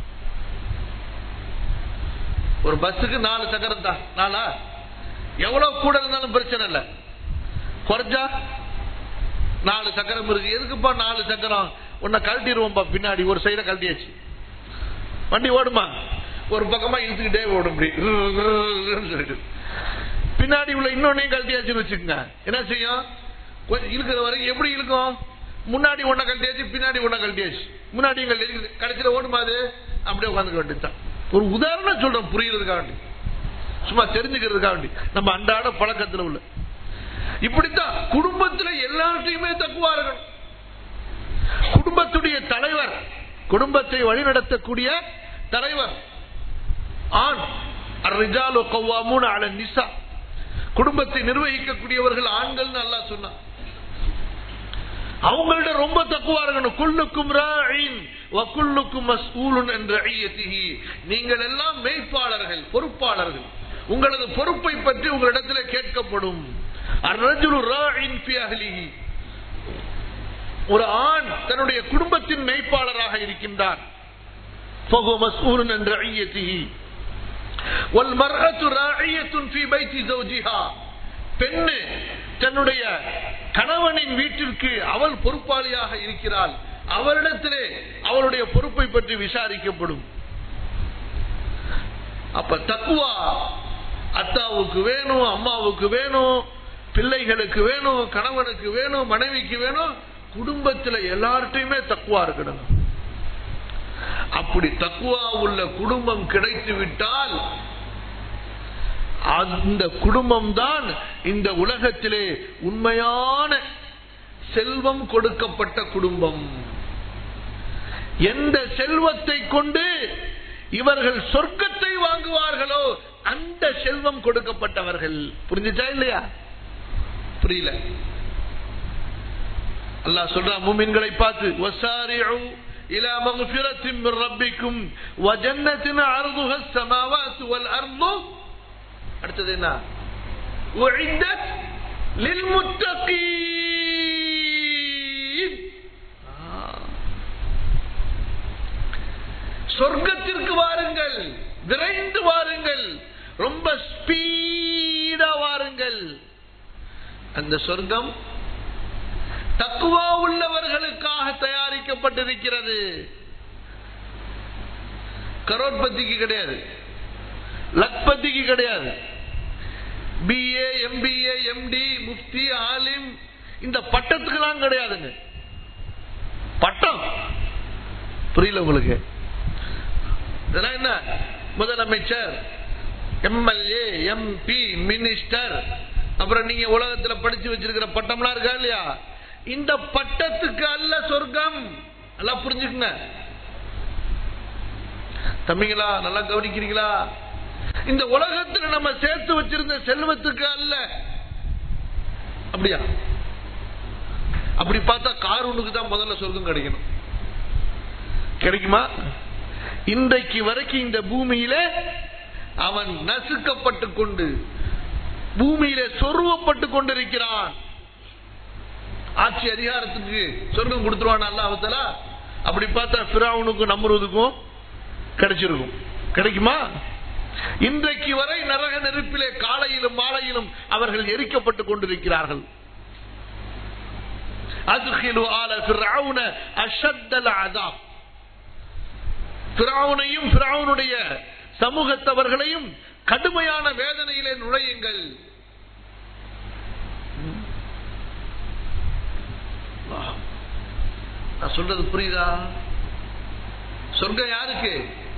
ஒரு பஸ்ஸுக்கு நாலு சக்கரம் தான் நாளா எவ்வளவு கூட இருந்தாலும் பிரச்சனை இல்லை குறைஞ்சா நாலு சக்கரம் இருக்கு எதுக்குப்பா நாலு சக்கரம் உன்னை கழட்டிடுவோம்பா பின்னாடி ஒரு சைட கழட்டியாச்சு வண்டி ஓடுமா ஒரு பக்கமா இழுத்துக்கிட்டே ஓடும் இப்படி சொல்லிட்டு பின்னாடி உள்ள இன்னொன்னையும் கழட்டியாச்சுன்னு வச்சுக்கோங்க என்ன செய்யும் கொஞ்சம் இழுக்கிற வரைக்கும் எப்படி இழுக்கும் முன்னாடி ஒன்ன கழட்டியாச்சு பின்னாடி ஒன்ன கழட்டியாச்சு முன்னாடி கழட்டி கடைசியில ஓடுமா அது அப்படியே உட்காந்துக்க வேண்டியதுதான் ஒரு உதாரணம் சொல்றேன் புரியுறதுக்காக வேண்டி சும்மா தெரிஞ்சுக்கிறதுக்காக வேண்டி நம்ம அன்றாட பழக்கத்துல உள்ள இப்படித்தான் குடும்பத்துல எல்லார்ட்டையுமே தக்குவா இருக்கணும் குடும்பத்துடைய தலைவர் குடும்பத்தை வழிநடத்தக்கூடிய தலைவர் ஆண் அர்ரிஜாலு கவ்வாமூன அல நிசா குடும்பத்தை நிர்வகிக்கக்கூடியவர்கள் ஆண்கள் நல்லா சொன்னான் அவங்கள்ட்ட ரொம்ப தக்குவா இருக்கணும் குல்லுக்கும் ராயின் வக்குல்லுக்கும் மஸ்ஊலுன் என்ற ஐயத்திஹி நீங்கள் எல்லாம் மெய்ப்பாளர்கள் பொறுப்பாளர்கள் உங்களது பொறுப்பை பற்றி உங்களிடத்தில் கேட்கப்படும் அர்ரஜுலு ராயின் ஃபி அஹ்லிஹி ஒரு ஆண் தன்னுடைய குடும்பத்தின் மெய்ப்பாளராக இருக்கின்றார் فهو مسؤول عن رعيته والمرأة راعية في بيت زوجها பெண்ணு தன்னுடைய கணவனின் வீட்டிற்கு அவள் பொறுப்பாளியாக இருக்கிறாள் அவரிடத்திலே அவளுடைய பொறுப்பை பற்றி விசாரிக்கப்படும் அப்ப தக்குவா அத்தாவுக்கு வேணும் அம்மாவுக்கு வேணும் பிள்ளைகளுக்கு வேணும் கணவனுக்கு வேணும் மனைவிக்கு வேணும் குடும்பத்துல எல்லார்ட்டையுமே தக்குவா இருக்கணும் அப்படி தக்குவா உள்ள குடும்பம் கிடைத்து விட்டால் அந்த குடும்பம் தான் இந்த உலகத்திலே உண்மையான செல்வம் கொடுக்கப்பட்ட குடும்பம் எந்த செல்வத்தை கொண்டு இவர்கள் சொர்க்கத்தை வாங்குவார்களோ அந்த செல்வம் கொடுக்கப்பட்டவர்கள் புரிஞ்சுச்சா இல்லையா புரியல அல்லாஹ் சொல்றா மூமின்களை பார்த்து வசாரிஉ إلى مغفرة من ربكم وجنة عرضها السماوات والأرض அடுத்தது என்ன உዒத்தத் للمتقين சொர்க்கத்திற்கு வாருங்கள் விரைந்து வாருங்கள் ரொம்ப ஸ்பீடா வாருங்கள் அந்த சொர்க்கம் தக்குவா உள்ளவர்களுக்காக தயாரிக்கப்பட்டிருக்கிறது கரோட்பத்திக்கு கிடையாது லக்பத்திக்கு கிடையாது பிஏ எம்பிஏ எம்டி முஃப்தி ஆலிம் இந்த பட்டத்துக்கெல்லாம் கிடையாதுங்க பட்டம் புரியல உங்களுக்கு இதெல்லாம் என்ன முதலமைச்சர் எம்எல்ஏ எம்பி மினிஸ்டர் அப்புறம் நீங்க உலகத்துல படிச்சு வச்சிருக்கிற பட்டம்லாம் இருக்கா இல்லையா இந்த பட்டத்துக்கு அல்ல சொர்க்கம் நல்லா புரிஞ்சுக்குங்க தம்பிங்களா நல்லா கவனிக்கிறீங்களா இந்த உலகத்துல நம்ம சேர்த்து வச்சிருந்த செல்வத்துக்கு அல்ல அப்படியா அப்படி பார்த்தா காரூனுக்கு தான் முதல்ல சொர்க்கம் கிடைக்கணும் கிடைக்குமா இன்றைக்கு வரைக்கும் இந்த பூமியில அவன் நசுக்கப்பட்டு கொண்டு பூமியில சொருவப்பட்டு கொண்டிருக்கிறான் ஆட்சி அதிகாரத்துக்கு சொர்க்கம் கொடுத்துருவான் அல்லாஹலா அப்படி பார்த்தா பிராவுனுக்கும் நம்புறதுக்கும் கிடைச்சிருக்கும் கிடைக்குமா இன்றைக்கு வரை நரக நெருப்பிலே காலையிலும் மாலையிலும் அவர்கள் எரிக்கப்பட்டுக் கொண்டிருக்கிறார்கள் அதுகிலு ஆல ஃபிரௌன அஷத்தல் அதாப் பிராவுனையும் பிராவுனுடைய சமூகத்தவர்களையும் கடுமையான வேதனையிலே நுழையுங்கள் நான் சொல்றது புரியுதா சொர்க்கம் யாருக்கு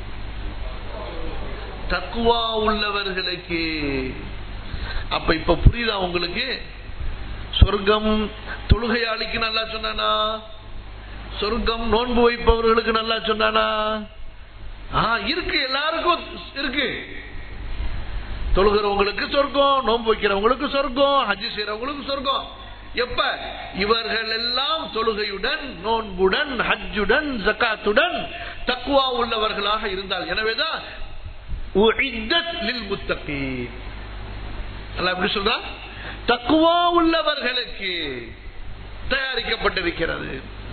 தக்குவா உள்ளவர்களுக்கு அப்ப இப்ப புரியுதா உங்களுக்கு சொர்க்கம் தொழுகையாளிக்கு நல்லா சொன்னானா சொர்க்கம் நோன்பு வைப்பவர்களுக்கு நல்லா சொன்னானா இருக்கு எல்லாருக்கும் இருக்கு தொழுகிறவங்களுக்கு சொர்க்கம் நோன்பு வைக்கிறவங்களுக்கு சொர்க்கம் ஹஜ் செய்யறவங்களுக்கு சொர்க்கம் எப்ப இவர்கள் எல்லாம் தொழுகையுடன் நோன்புடன் ஹஜ்ஜுடன் ஜக்காத்துடன் தக்குவா உள்ளவர்களாக இருந்தால் எனவேதான் எப்படி சொல்றா தக்குவா உள்ளவர்களுக்கு தயாரிக்கப்பட்டிருக்கிறது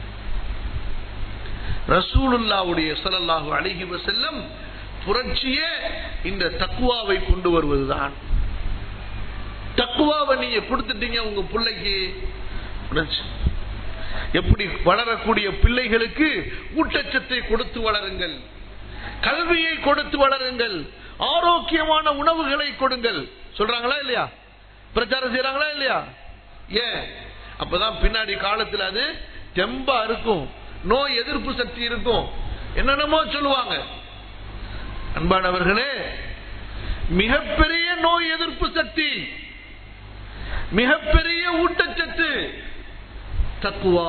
ரசூலுல்லாவுடைய சலல்லாஹு அழகி செல்லம் புரட்சியே இந்த தக்குவாவை கொண்டு வருவதுதான் தக்குவாவை நீங்க கொடுத்துட்டீங்க உங்க பிள்ளைக்கு எப்படி வளரக்கூடிய பிள்ளைகளுக்கு ஊட்டச்சத்தை கொடுத்து வளருங்கள் கல்வியை கொடுத்து வளருங்கள் ஆரோக்கியமான உணவுகளை கொடுங்கள் சொல்றாங்களா இல்லையா பிரச்சாரம் செய்யறாங்களா இல்லையா ஏன் அப்பதான் பின்னாடி காலத்தில் அது தெம்பா இருக்கும் நோய் எதிர்ப்பு சக்தி இருக்கும் என்னென்னமோ சொல்லுவாங்க அன்பானவர்களே மிகப்பெரிய நோய் எதிர்ப்பு சக்தி மிகப்பெரிய ஊட்டச்சத்து தக்குவா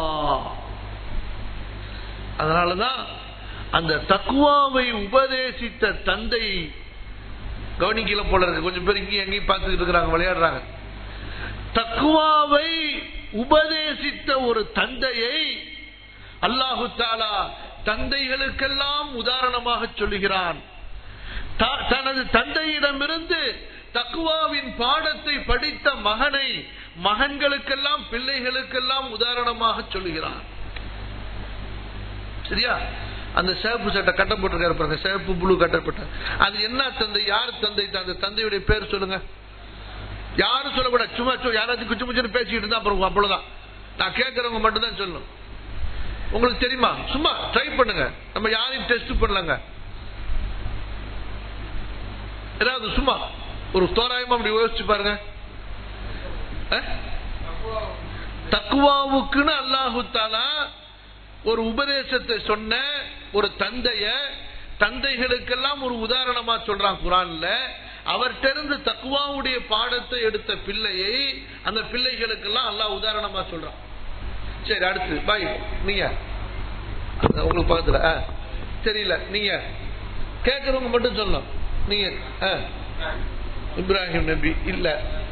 அதனாலதான் அந்த தக்குவாவை உபதேசித்த தந்தை கவனிக்கல போல இருக்கு கொஞ்சம் பேர் இங்கேயும் எங்கேயும் பார்த்துக்கிட்டு இருக்கிறாங்க விளையாடுறாங்க தக்குவாவை உபதேசித்த ஒரு தந்தையை அல்லாஹு தாலா தந்தைகளுக்கெல்லாம் உதாரணமாக சொல்லுகிறான் தனது தந்தையிடமிருந்து தக்குவாவின் பாடத்தை படித்த மகனை மகன்களுக்கெல்லாம் பிள்ளைகளுக்கெல்லாம் உதாரணமாக சொல்லுகிறான் சரியா அந்த சேப்பு சட்டை கட்ட போட்டிருக்காரு பாருங்க சேப்பு புழு கட்டப்பட்ட அது என்ன தந்தை யார் தந்தை அந்த தந்தையுடைய பேர் சொல்லுங்க யாரும் சொல்லக்கூடாது சும்மா யாராச்சும் குச்சு முச்சுன்னு பேசிக்கிட்டு இருந்தா அப்புறம் அவ்வளவுதான் நான் கேட்கறவங்க மட்டும் தான் சொல்லணும் உங்களுக்கு தெரியுமா சும்மா ட்ரை பண்ணுங்க நம்ம யாரையும் டெஸ்ட் பண்ணலங்க ஏதாவது சும்மா ஒரு தோராயமா அப்படி யோசிச்சு பாருங்க தக்குவாவுக்குன்னு அல்லாஹு தாலா ஒரு உபதேசத்தை சொன்ன ஒரு தந்தைய தந்தைகளுக்கெல்லாம் ஒரு உதாரணமா சொல்றான் குரான்ல அவர்கிட்ட தக்குவாவுடைய பாடத்தை எடுத்த பிள்ளையை அந்த பிள்ளைகளுக்கெல்லாம் அல்லாஹ் உதாரணமா சொல்றான் சரி அடுத்து பாய் நீங்க உங்களுக்கு பக்கத்துல தெரியல நீங்க கேட்கறவங்க மட்டும் சொல்லணும் நீங்க இப்ராஹிம் நபி இல்ல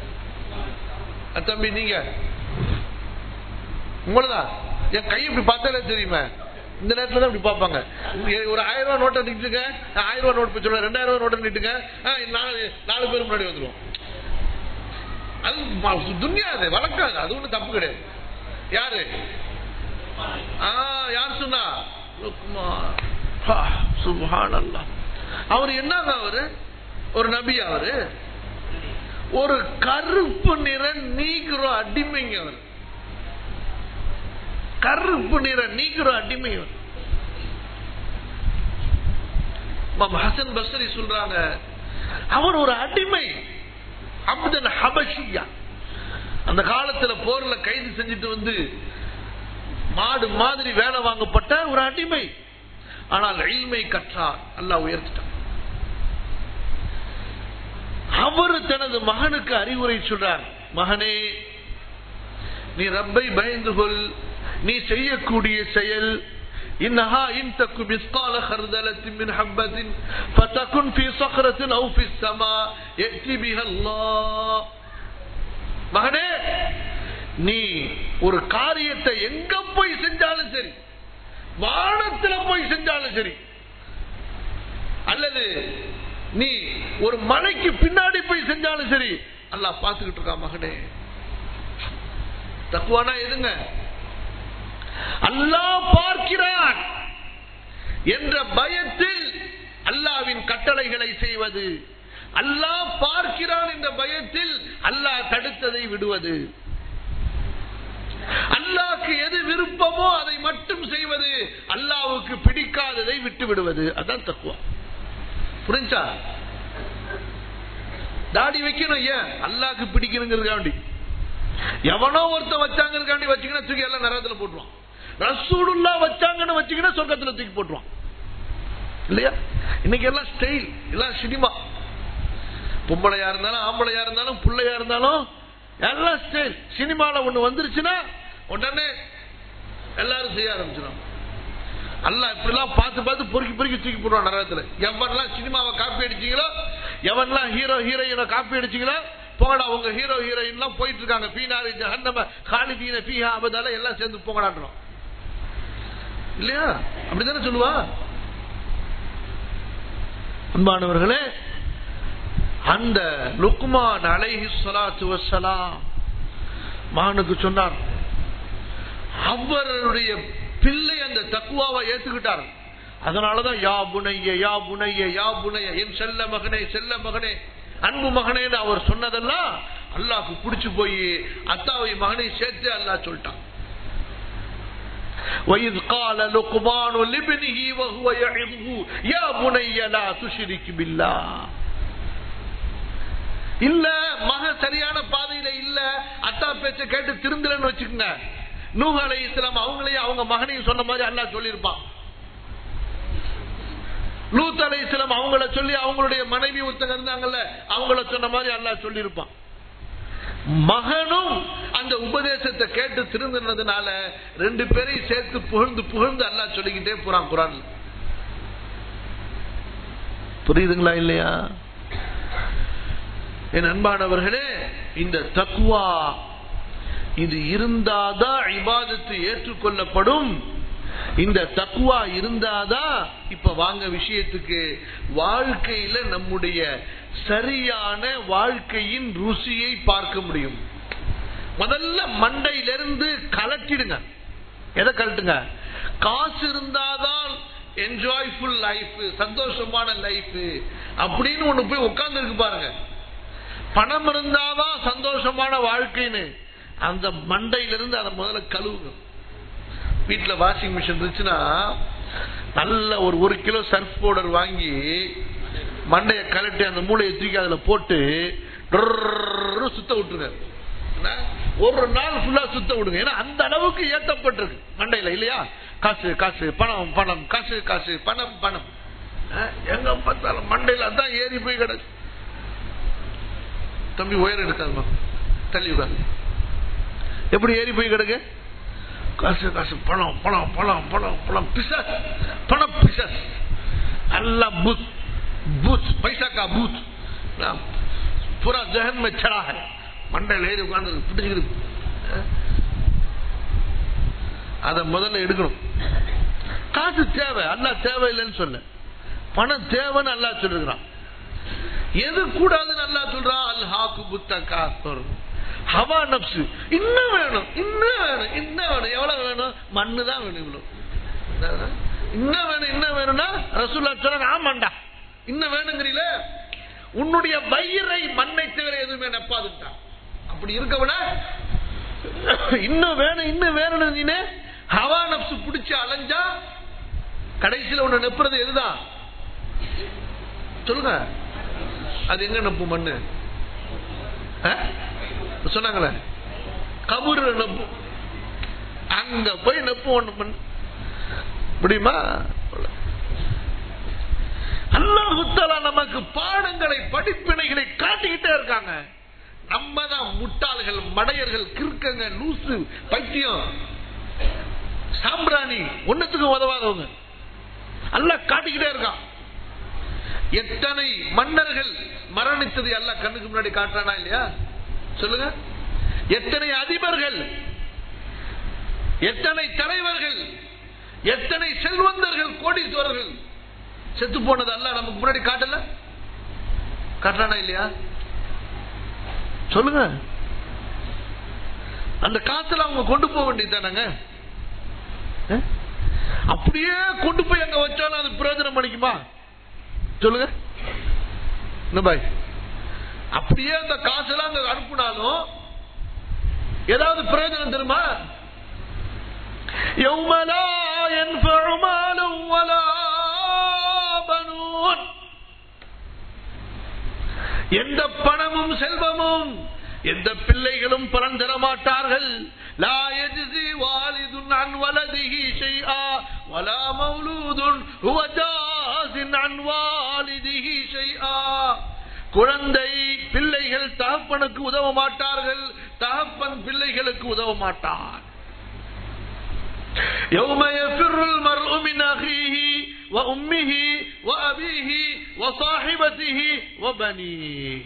தம்பி நீங்க உங்களதான் என் கை இப்படி பார்த்தாலே தெரியுமா இந்த நேரத்துல தான் இப்படி பார்ப்பாங்க ஒரு ஆயிரம் ரூபாய் நோட்டை நிட்டுங்க ஆயிரம் ரூபாய் நோட் போய் ரெண்டாயிரம் ரூபாய் நோட்டை நிட்டுங்க நாலு நாலு பேர் முன்னாடி வந்துடும் அது துன்யா அது வழக்கம் அது ஒன்றும் தப்பு கிடையாது யாரு யார் சொன்னா அவர் என்னங்க அவரு ஒரு நபி அவரு ஒரு கருப்பு நிற நீக்கிறோம் அடிமைங்க அவர் கருப்பு நிற நீக்கிறோம் அடிமை ஹசன் பஸ்ரி சொல்றாங்க அவர் ஒரு அடிமை அப்தன் ஹபஷியா அந்த காலத்துல போர்ல கைது செஞ்சுட்டு வந்து மாடு மாதிரி வேலை வாங்கப்பட்ட ஒரு அடிமை ஆனால் எளிமை கற்றார் அல்லா உயர்த்திட்டார் அவர் தனது மகனுக்கு அறிவுரை சொல்றார் மகனே நீ ரப்பை பயந்து கொள் நீ செய்யக்கூடிய செயல் إنها إن تك مثقال خردلة من حبة فتكن في صخرة أو في السماء يأتي بها الله மகனே நீ ஒரு காரியத்தை எங்க போய் செஞ்சாலும் சரி வானத்துல போய் செஞ்சாலும் சரி அல்லது நீ ஒரு மலைக்கு பின்னாடி போய் செஞ்சாலும் சரி அல்லாஹ் பார்த்துக்கிட்டு இருக்கா மகனே தக்குவானா எதுங்க அல்லாஹ் பார்க்கிறான் என்ற பயத்தில் அல்லாவின் கட்டளைகளை செய்வது அல்லாஹ் பார்க்கிறான் என்ற பயத்தில் அல்லாஹ் தடுத்ததை விடுவது அல்லாஹ்க்கு எது விருப்பமோ அதை மட்டும் செய்வது அல்லாஹ்வுக்கு பிடிக்காததை விட்டு விடுவது அதான் தக்குவா புரிஞ்சா தாடி வைக்கணும் ஏன் அல்லாஹ்க்கு பிடிக்கணுங்கிறதுக்காண்டி எவனோ ஒருத்தன் வச்சாங்கிறதுக்காண்டி வச்சுக்கினா தூக்கி எல்லாம் நரகத்துல போட்டுருவான் ரசூலுல்லா வச்சாங்கன்னு வச்சுக்கினா சொர்க்கத்துல தூக்கி போட்டுருவான் இல்லையா இன்னைக்கு எல்லாம் ஸ்டைல் எல்லாம் சினிமா பொம்பளையா இருந்தாலும் ஆம்பளையா இருந்தாலும் பிள்ளையா இருந்தாலும் எல்லாம் ஸ்டைல் சினிமால ஒண்ணு வந்துருச்சுன்னா உடனே எல்லாரும் செய்ய ஆரம்பிச்சிடும் அல்ல இப்படிலாம் பார்த்து பார்த்து பொறுக்கி பொறுக்கி தூக்கி போடுவான் நரகத்துல எவன்லாம் சினிமாவை காப்பி அடிச்சீங்களோ எவன்லாம் ஹீரோ ஹீரோயினை காப்பி அடிச்சீங்களோ போங்கடா உங்க ஹீரோ ஹீரோயின்லாம் போயிட்டு இருக்காங்க பீனாரி ஜஹன்னம காலிதீன பீஹா அபதால எல்லாம் சேர்ந்து போங்கடான்றோம் இல்லையா அப்படிதானே சொல்லுவா அன்பானவர்களே அந்த லுக்மான் அலைஹி ஸலாத்து வஸ்ஸலாம் மகனுக்கு சொன்னார் அவருடைய பிள்ளை அந்த தக்குவாவை ஏத்துக்கிட்டார் அதனாலதான் யா புனைய யா புனைய யா புனைய என் செல்ல மகனே செல்ல மகனே அன்பு மகனேன்னு அவர் சொன்னதெல்லாம் அல்லாஹ்க்கு பிடிச்சு போய் அத்தாவை மகனை சேர்த்து அல்லாஹ் சொல்லிட்டான் وإذ قال لقمان لابنه وهو يعظه يا بني لا تشرك بالله இல்ல மக சரியான பாதையில இல்ல அத்தா பேச்ச கேட்டு திருந்தலன்னு வச்சுக்கோங்க நூஹ் அலை இஸ்லாம் அவங்களையும் அவங்க மகனையும் சொன்ன மாதிரி அல்லாஹ் சொல்லியிருப்பான் லூத் அலை இஸ்லாம் அவங்கள சொல்லி அவங்களுடைய மனைவி ஒருத்தங்க இருந்தாங்கல்ல அவங்கள சொன்ன மாதிரி அல்லாஹ் சொல்லியிருப்பான் மகனும் அந்த உபதேசத்தை கேட்டு திருந்தினதுனால ரெண்டு பேரையும் சேர்த்து புகழ்ந்து புகழ்ந்து அல்லாஹ் சொல்லிக்கிட்டே போறான் குரான்ல புரியுதுங்களா இல்லையா என் அன்பானவர்களே இந்த தக்குவா இது இருந்தாதான் இபாதத்து ஏற்றுக்கொள்ளப்படும் இந்த தக்குவா இருந்தாதான் இப்ப வாங்க விஷயத்துக்கு வாழ்க்கையில நம்முடைய சரியான வாழ்க்கையின் ருசியை பார்க்க முடியும் முதல்ல மண்டையிலிருந்து கலட்டிடுங்க எதை கலட்டுங்க காசு இருந்தாதான் என்ஜாய்ஃபுல் லைஃப் சந்தோஷமான லைஃப் அப்படின்னு ஒண்ணு போய் உட்கார்ந்து இருக்கு பாருங்க பணம் இருந்தாதான் சந்தோஷமான வாழ்க்கைன்னு அந்த மண்டையிலிருந்து அதை முதல்ல கழுவுங்க வீட்டுல வாஷிங் மிஷின் இருந்துச்சுன்னா நல்ல ஒரு ஒரு கிலோ சர்ஃப் பவுடர் வாங்கி மண்டைய கலட்டி அந்த மூளையை தூக்கி அதுல போட்டு டொர்ரு சுத்த விட்டுருங்க என்ன? ஒரு நாள் ஃபுல்லா சுத்த விடுங்க ஏன்னா அந்த அளவுக்கு ஏத்தப்பட்டிருக்கு மண்டையில இல்லையா காசு காசு பணம் பணம் காசு காசு பணம் பணம் அஹ், எங்க பார்த்தாலும் மண்டையில அதான் ஏறி போய் கிடக்கு தம்பி உயரம் எடுக்காதுமா தள்ளி உட்காந்து எப்படி ஏறி போய் கிடக்கு காசு காசு பணம் பணம் பணம் பணம் பணம் பிசாஸ் பணம் பிசாஸ் எல்லாம் பூத் பூத் पैसा का बूथ ना, पूरा जहन में छड़ा है மண்டையில் ஏறி உட்கார்ந்து பிடிச்சிக்கிது அத முதல்ல எடுக்கணும் காசு தேவை அல்லா தேவையில்லைன்னு சொல்ல பணம் தேவைன்னு அல்லா சொல்லிருக்கிறான் எது கூடாதுன்னு அல்லா சொல்றான் அல் ஹாக்கு புத்த காசர் ஹவா நப்சு இன்னும் வேணும் இன்னும் வேணும் இன்னும் வேணும் எவ்வளவு வேணும் மண்ணு தான் வேணும் இவ்வளவு இன்னும் வேணும் இன்னும் வேணும்னா ரசூல்லா சொல்ல ஆமாண்டா இன்னும் வேணுங்கிறீல உன்னுடைய வயிறை மண்ணை தவிர எதுவுமே நப்பாதுட்டான் அப்படி இருக்கவன இன்னும் வேணும் இன்னும் வேணும் நீனே ஹவா நப்சு பிடிச்சு அலைஞ்சா கடைசியில உன்னை நெப்புறது எதுதான் சொல்லுங்க அது எங்க நப்பு மண்ணு அஹ்? சொன்னாங்களே கபூர் நப்பு அங்க போய் நப்பு ஒண்ணு மண் முடியுமா அல்லாஹுத்தாலா நமக்கு பாடங்களை படிப்பினைகளை காட்டிக்கிட்டே இருக்காங்க நம்ம தான் முட்டாள்கள் மடையர்கள் கிறுக்கங்க லூசு பைத்தியம் சாம்பிராணி ஒன்னத்துக்கும் உதவாதவங்க அல்லாஹ் காட்டிக்கிட்டே இருக்கான் எத்தனை மன்னர்கள் மரணித்தது எல்லாம் கண்ணுக்கு முன்னாடி காட்டுறானா இல்லையா சொல்லுங்க எத்தனை அதிபர்கள் எத்தனை தலைவர்கள் எத்தனை செல்வந்தர்கள் கோடீஸ்வரர்கள் செத்து போனது அல்ல நமக்கு முன்னாடி காட்டல காட்டுறானா இல்லையா சொல்லுங்க அந்த காசுல அவங்க கொண்டு போக வேண்டியதானங்க அப்படியே கொண்டு போய் அங்க வச்சாலும் அது பிரயோஜனம் பண்ணிக்குமா சொல்லுங்க என்ன பாய் அப்படியே அந்த காசெல்லாம் அங்க அனுப்புனாலும் ஏதாவது பிரயோஜனம் தெரியுமா يوم لا ينفع مال ولا بنون எந்த பணமும் செல்வமும் எந்த பிள்ளைகளும் பலன் தர மாட்டார்கள் லா يجزي والد عن ولده شيئا ولا مولود هو جاز عن والده شيئا குழந்தை பிள்ளைகள் தகப்பனுக்கு உதவ மாட்டார்கள் தகப்பன் பிள்ளைகளுக்கு உதவ மாட்டார் يوم يفر المرء من أخيه وأمه وأبيه وصاحبته وبنيه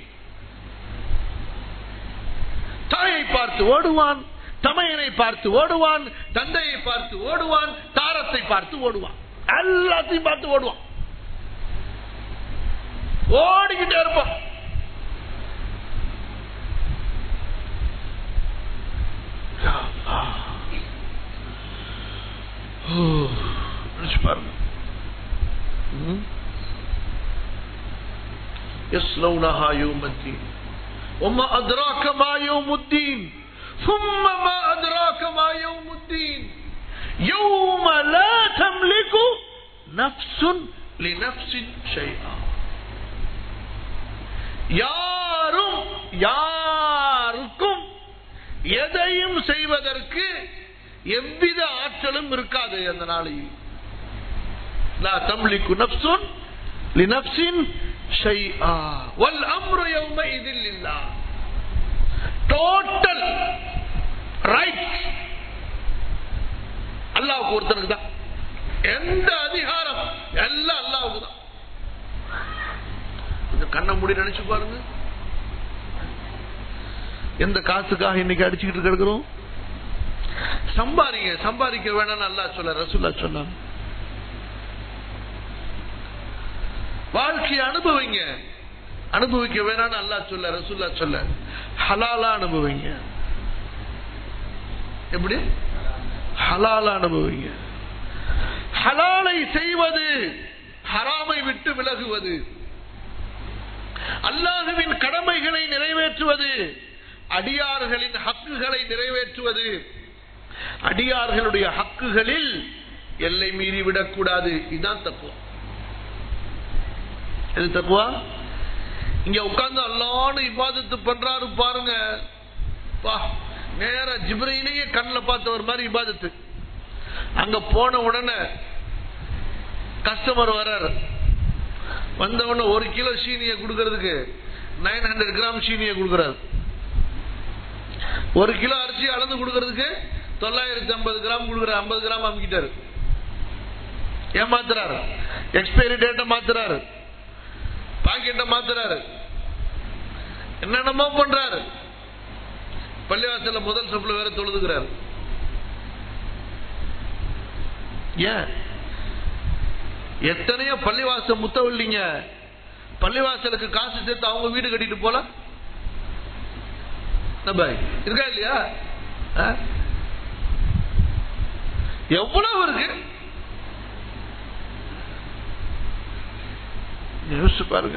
தாயை பார்த்து ஓடுவான் தமையனை பார்த்து ஓடுவான் தந்தையை பார்த்து ஓடுவான் தாரத்தை பார்த்து ஓடுவான் எல்லாத்தையும் பார்த்து ஓடுவான் ஓடிக்கிட்டே இருப்பான் பாருங்க يصلونها يوم الدين وما أدراك ما يوم الدين ثم ما أدراك ما يوم الدين يوم لا تملك نفس لنفس شيئا யாரும் யாருக்கும் எதையும் செய்வதற்கு எவ்வித ஆற்றலும் இருக்காது அந்த நாளையில் லா தம்லிக்கு நப்சுன் லினப்சின் ஷைஆ வல் அம்ரு யௌமைதில் லில்லாஹ் டோட்டல் ரைட் அல்லாஹ்வுக்கு ஒருத்தனுக்கு தான் எந்த அதிகாரம் எல்லாம் அல்லாஹ்வுக்கு தான் இந்த கண்ணை மூடி நினைச்சு பாருங்க எந்த காசுக்காக இன்னைக்கு அடிச்சுக்கிட்டு கிடக்கிறோம் சம்பாதிங்க சம்பாதிக்க வேணாம்னு அல்லா சொல்ல ரசுல்லா சொன்னாங்க வாழ்க்கையை அனுபவிங்க அனுபவிக்க வேணாம்னு அல்லா சொல்ல ரசுல்லா சொல்ல ஹலாலா அனுபவிங்க எப்படி ஹலாலா அனுபவிங்க ஹலாலை செய்வது ஹராமை விட்டு விலகுவது அல்லாஹுவின் கடமைகளை நிறைவேற்றுவது அடியார்களின் ஹக்குகளை நிறைவேற்றுவது அடியார்களுடைய ஹக்குகளில் எல்லை மீறி விடக்கூடாது இதுதான் தக்குவா எது தக்குவா இங்க உட்கார்ந்து அல்லான்னு இபாதத்து பண்றாரு பாருங்க பா நேர ஜிப்ரையிலேயே கண்ணில் பார்த்தவர் மாதிரி இபாதத்து அங்க போன உடனே கஸ்டமர் வர்றாரு வந்தவொடனே ஒரு கிலோ சீனியை கொடுக்கறதுக்கு நைன் ஹண்ட்ரட் கிராம் சீனியை கொடுக்கறாரு ஒரு கிலோ அரிசி அளந்து கொடுக்கறதுக்கு தொள்ளாயிரத்தி ஐம்பது கிராம் கொடுக்குற ஐம்பது கிராம் அமுக்கிட்டாரு ஏமாத்துறாரு எக்ஸ்பைரி டேட்டை மாத்துறாரு பாக்கெட்டை மாத்துறாரு என்னென்னமோ பண்றாரு பள்ளிவாசல முதல் சப்ல வேற தொழுதுகிறாரு ஏன் எத்தனையோ பள்ளிவாசல் முத்தவல்லிங்க பள்ளிவாசலுக்கு காசு சேர்த்து அவங்க வீடு கட்டிட்டு போல இருக்கா இல்லையா எவ்வளவு இருக்கு யோசிச்சு பாருங்க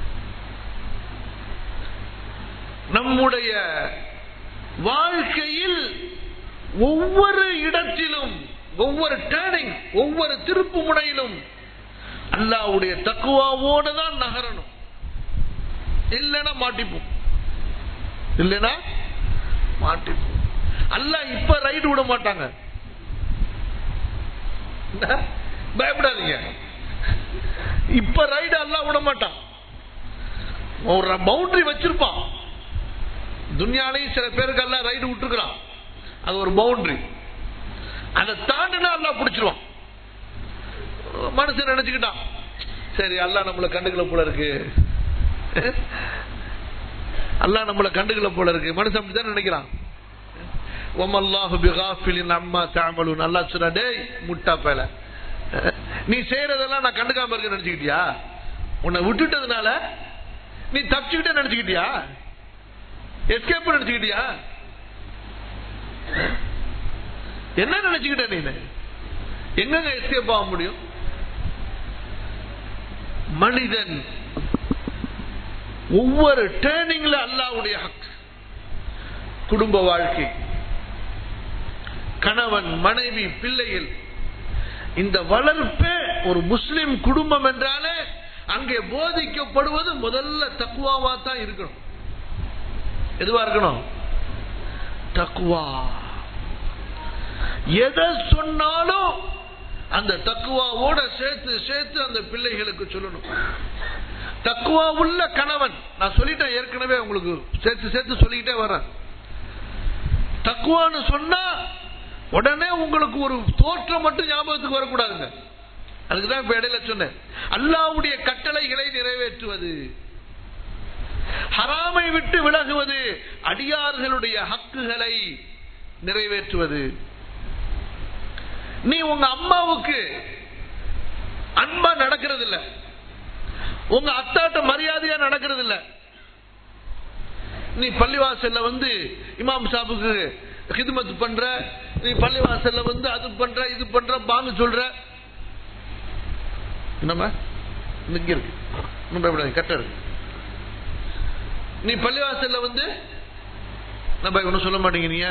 நம்முடைய வாழ்க்கையில் ஒவ்வொரு இடத்திலும் ஒவ்வொரு டேர்னிங் ஒவ்வொரு திருப்பு முனையிலும் அல்லாவுடைய தக்குவாவோடு தான் நகரணும் இல்லைன்னா மாட்டிப்போம் இல்லைன்னா மாட்டிப்போம் அல்ல இப்ப ரைடு விட மாட்டாங்க பயப்படாதீங்க இப்ப ரைடு எல்லாம் விட மாட்டான் ஒரு பவுண்டரி வச்சிருப்பான் துன்யாலையும் சில பேருக்கு எல்லாம் ரைடு விட்டுருக்கான் அது ஒரு பவுண்டரி அதை தாண்டினா அல்லாஹ் பிடிச்சிருவான் மனுஷன் நினைச்சுக்கிட்டான் சரி அல்லாஹ் நம்மள கண்டுக்கல போல இருக்கு அல்லாஹ் நம்மள கண்டுக்கல போல இருக்கு மனுஷன் அப்படிதான் நினைக்கிறான் ஒமல்லாஹு பிகாஃபிலின் அம்மா தாமலுன் அல்லாஹ் சொன்னா டேய் முட்டா பேல நீ செய்யறதெல்லாம் நான் கண்டுக்காம இருக்க நினைச்சுக்கிட்டியா உன்னை விட்டுட்டதுனால நீ தப்பிச்சுக்கிட்டே நினைச்சுக்கிட்டியா எஸ்கேப் நினைச்சுக்கிட்டியா என்ன நினைச்சுக்கிட்ட நீ எங்க எஸ்கேப் ஆக முடியும் மனிதன் ஒவ்வொரு டேர்னிங்ல அல்லாவுடைய ஹக் குடும்ப வாழ்க்கை கணவன் மனைவி பிள்ளைகள் இந்த வளர்ப்பே ஒரு முஸ்லிம் குடும்பம் என்றாலே அங்கே போதிக்கப்படுவது முதல்ல தக்குவாவா தான் இருக்கணும் எதுவா இருக்கணும் தக்குவா எதை சொன்னாலும் அந்த தக்குவாவோட சேர்த்து சேர்த்து அந்த பிள்ளைகளுக்கு சொல்லணும் தக்குவா உள்ள கணவன் நான் சொல்லிட்டேன் ஏற்கனவே உங்களுக்கு சேர்த்து சேர்த்து சொல்லிக்கிட்டே வரேன் தக்குவான்னு சொன்னா உடனே உங்களுக்கு ஒரு தோற்றம் மட்டும் ஞாபகத்துக்கு வரக்கூடாதுங்க அதுக்குதான் இப்ப இடையில சொன்னேன் அல்லாவுடைய கட்டளைகளை நிறைவேற்றுவது ஹராமை விட்டு விலகுவது அடியார்களுடைய ஹக்குகளை நிறைவேற்றுவது நீ உங்க அம்மாவுக்கு அன்பா நடக்கிறது இல்ல உங்க அத்தாட்ட மரியாதையா நடக்கிறது இல்ல நீ பள்ளிவாசல்ல வந்து இமாம் சாபுக்கு ஹிதுமத் பண்ற நீ பள்ளிவாசல்ல வந்து அது பண்ற இது பண்ற பாங்கு சொல்ற என்னம்மா இங்க இருக்கு இன்னும் கட்ட இருக்கு நீ பள்ளிவாசல்ல வந்து நம்ம ஒன்னும் சொல்ல மாட்டேங்கிறீங்க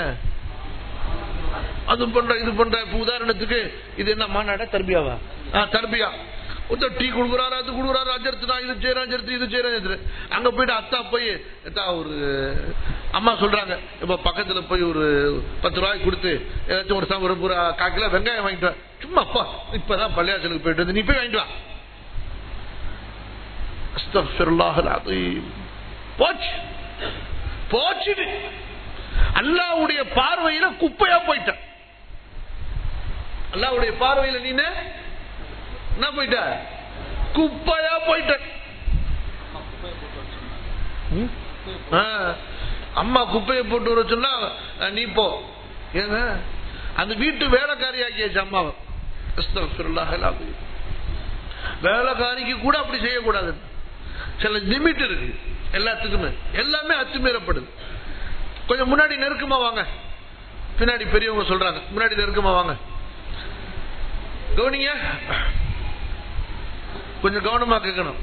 அது பண்ற இது பண்ற இப்ப உதாரணத்துக்கு இது என்ன மாநாட தர்பியாவா தர்பியா ஒருத்தர் டீ கொடுக்குறாரு அது கொடுக்குறாரு அஜர்த்து நான் இது செய்யறேன் அஜர்த்து இது செய்யறேன் அங்க போயிட்டு அத்தா போய் ஒரு அம்மா சொல்றாங்க இப்ப பக்கத்துல போய் ஒரு பத்து ரூபாய் கொடுத்து ஏதாச்சும் ஒரு ஒரு ஒரு கால் கிலோ வெங்காயம் வாங்கிட்டு வா சும்மா அப்பா இப்பதான் பள்ளியாச்சலுக்கு போயிட்டு வந்து நீ போய் வாங்கிட்டு வா போச்சு போச்சு அல்லாவுடைய பார்வையில குப்பையா போயிட்ட அல்லாவுடைய பார்வையில நீ என்ன போயிட்ட குப்பையா போயிட்ட அம்மா குப்பையை போட்டு வர சொன்னா நீ போ ஏங்க அந்த வீட்டு வேலைக்காரியாக்கியாச்சு அம்மாவை வேலைக்காரிக்கு கூட அப்படி செய்யக்கூடாது சில லிமிட் இருக்கு எல்லாத்துக்குமே எல்லாமே அத்துமீறப்படுது கொஞ்சம் முன்னாடி நெருக்கமா வாங்க பின்னாடி பெரியவங்க சொல்றாங்க முன்னாடி நெருக்கமா வாங்க கவனிங்க கொஞ்சம் கவனமா கேட்கணும்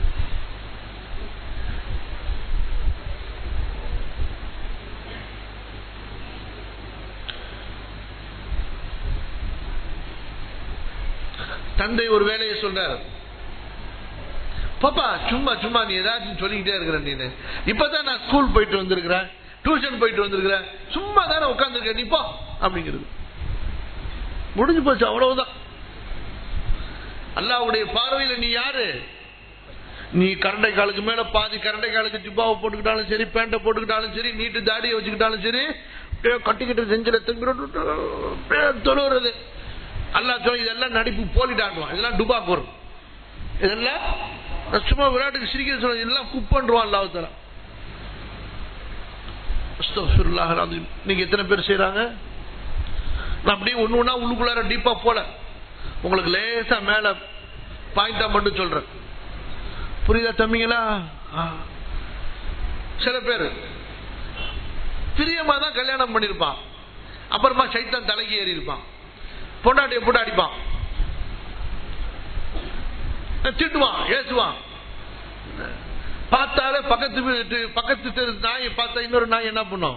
தந்தை ஒரு வேலையை சொல்றாரு பாப்பா சும்மா சும்மா நீ ஏதாச்சும் சொல்லிக்கிட்டே இருக்கிற நீ இப்பதான் நான் ஸ்கூல் போயிட்டு வந்திருக்கிறேன் டியூஷன் போயிட்டு வந்திருக்கிறேன் சும்மா தானே உட்காந்துருக்க நீ போ அப்படிங்கிறது முடிஞ்சு போச்சு அவ்வளவுதான் அல்லாவுடைய பார்வையில நீ யாரு நீ கரண்டை காலுக்கு மேல பாதி கரண்டை காலுக்கு ஜிப்பாவை போட்டுக்கிட்டாலும் சரி பேண்ட போட்டுக்கிட்டாலும் சரி நீட்டு தாடியை வச்சுக்கிட்டாலும் சரி கட்டிக்கிட்டு செஞ்சிட தொழுறது அல்லா சொல்லி இதெல்லாம் நடிப்பு போலிட்டாண்டுவான் இதெல்லாம் டுபாக் வரும் இதெல்லாம் சும்மா விளையாட்டுக்கு சிரிக்கிற சொல்ல இதெல்லாம் குப்பன்றுவான் அல்லாவுத்தலா நீங்க எத்தனை பேர் செய்யறாங்க நான் அப்படியே ஒண்ணு ஒண்ணா உள்ளுக்குள்ளார டீப்பா போல உங்களுக்கு லேசா மேல பாயிண்டா மட்டும் சொல்றேன் புரியுதா தம்பிங்களா சில பேர் பிரியமா தான் கல்யாணம் பண்ணிருப்பான் அப்புறமா சைத்தான் தலைக்கு ஏறி இருப்பான் பொண்டாட்டிய போட்டு அடிப்பான் திட்டுவான் ஏசுவான் பார்த்தாலே பக்கத்து வீட்டு பக்கத்து தெரு நாயை பார்த்தா இன்னொரு நாய் என்ன பண்ணும்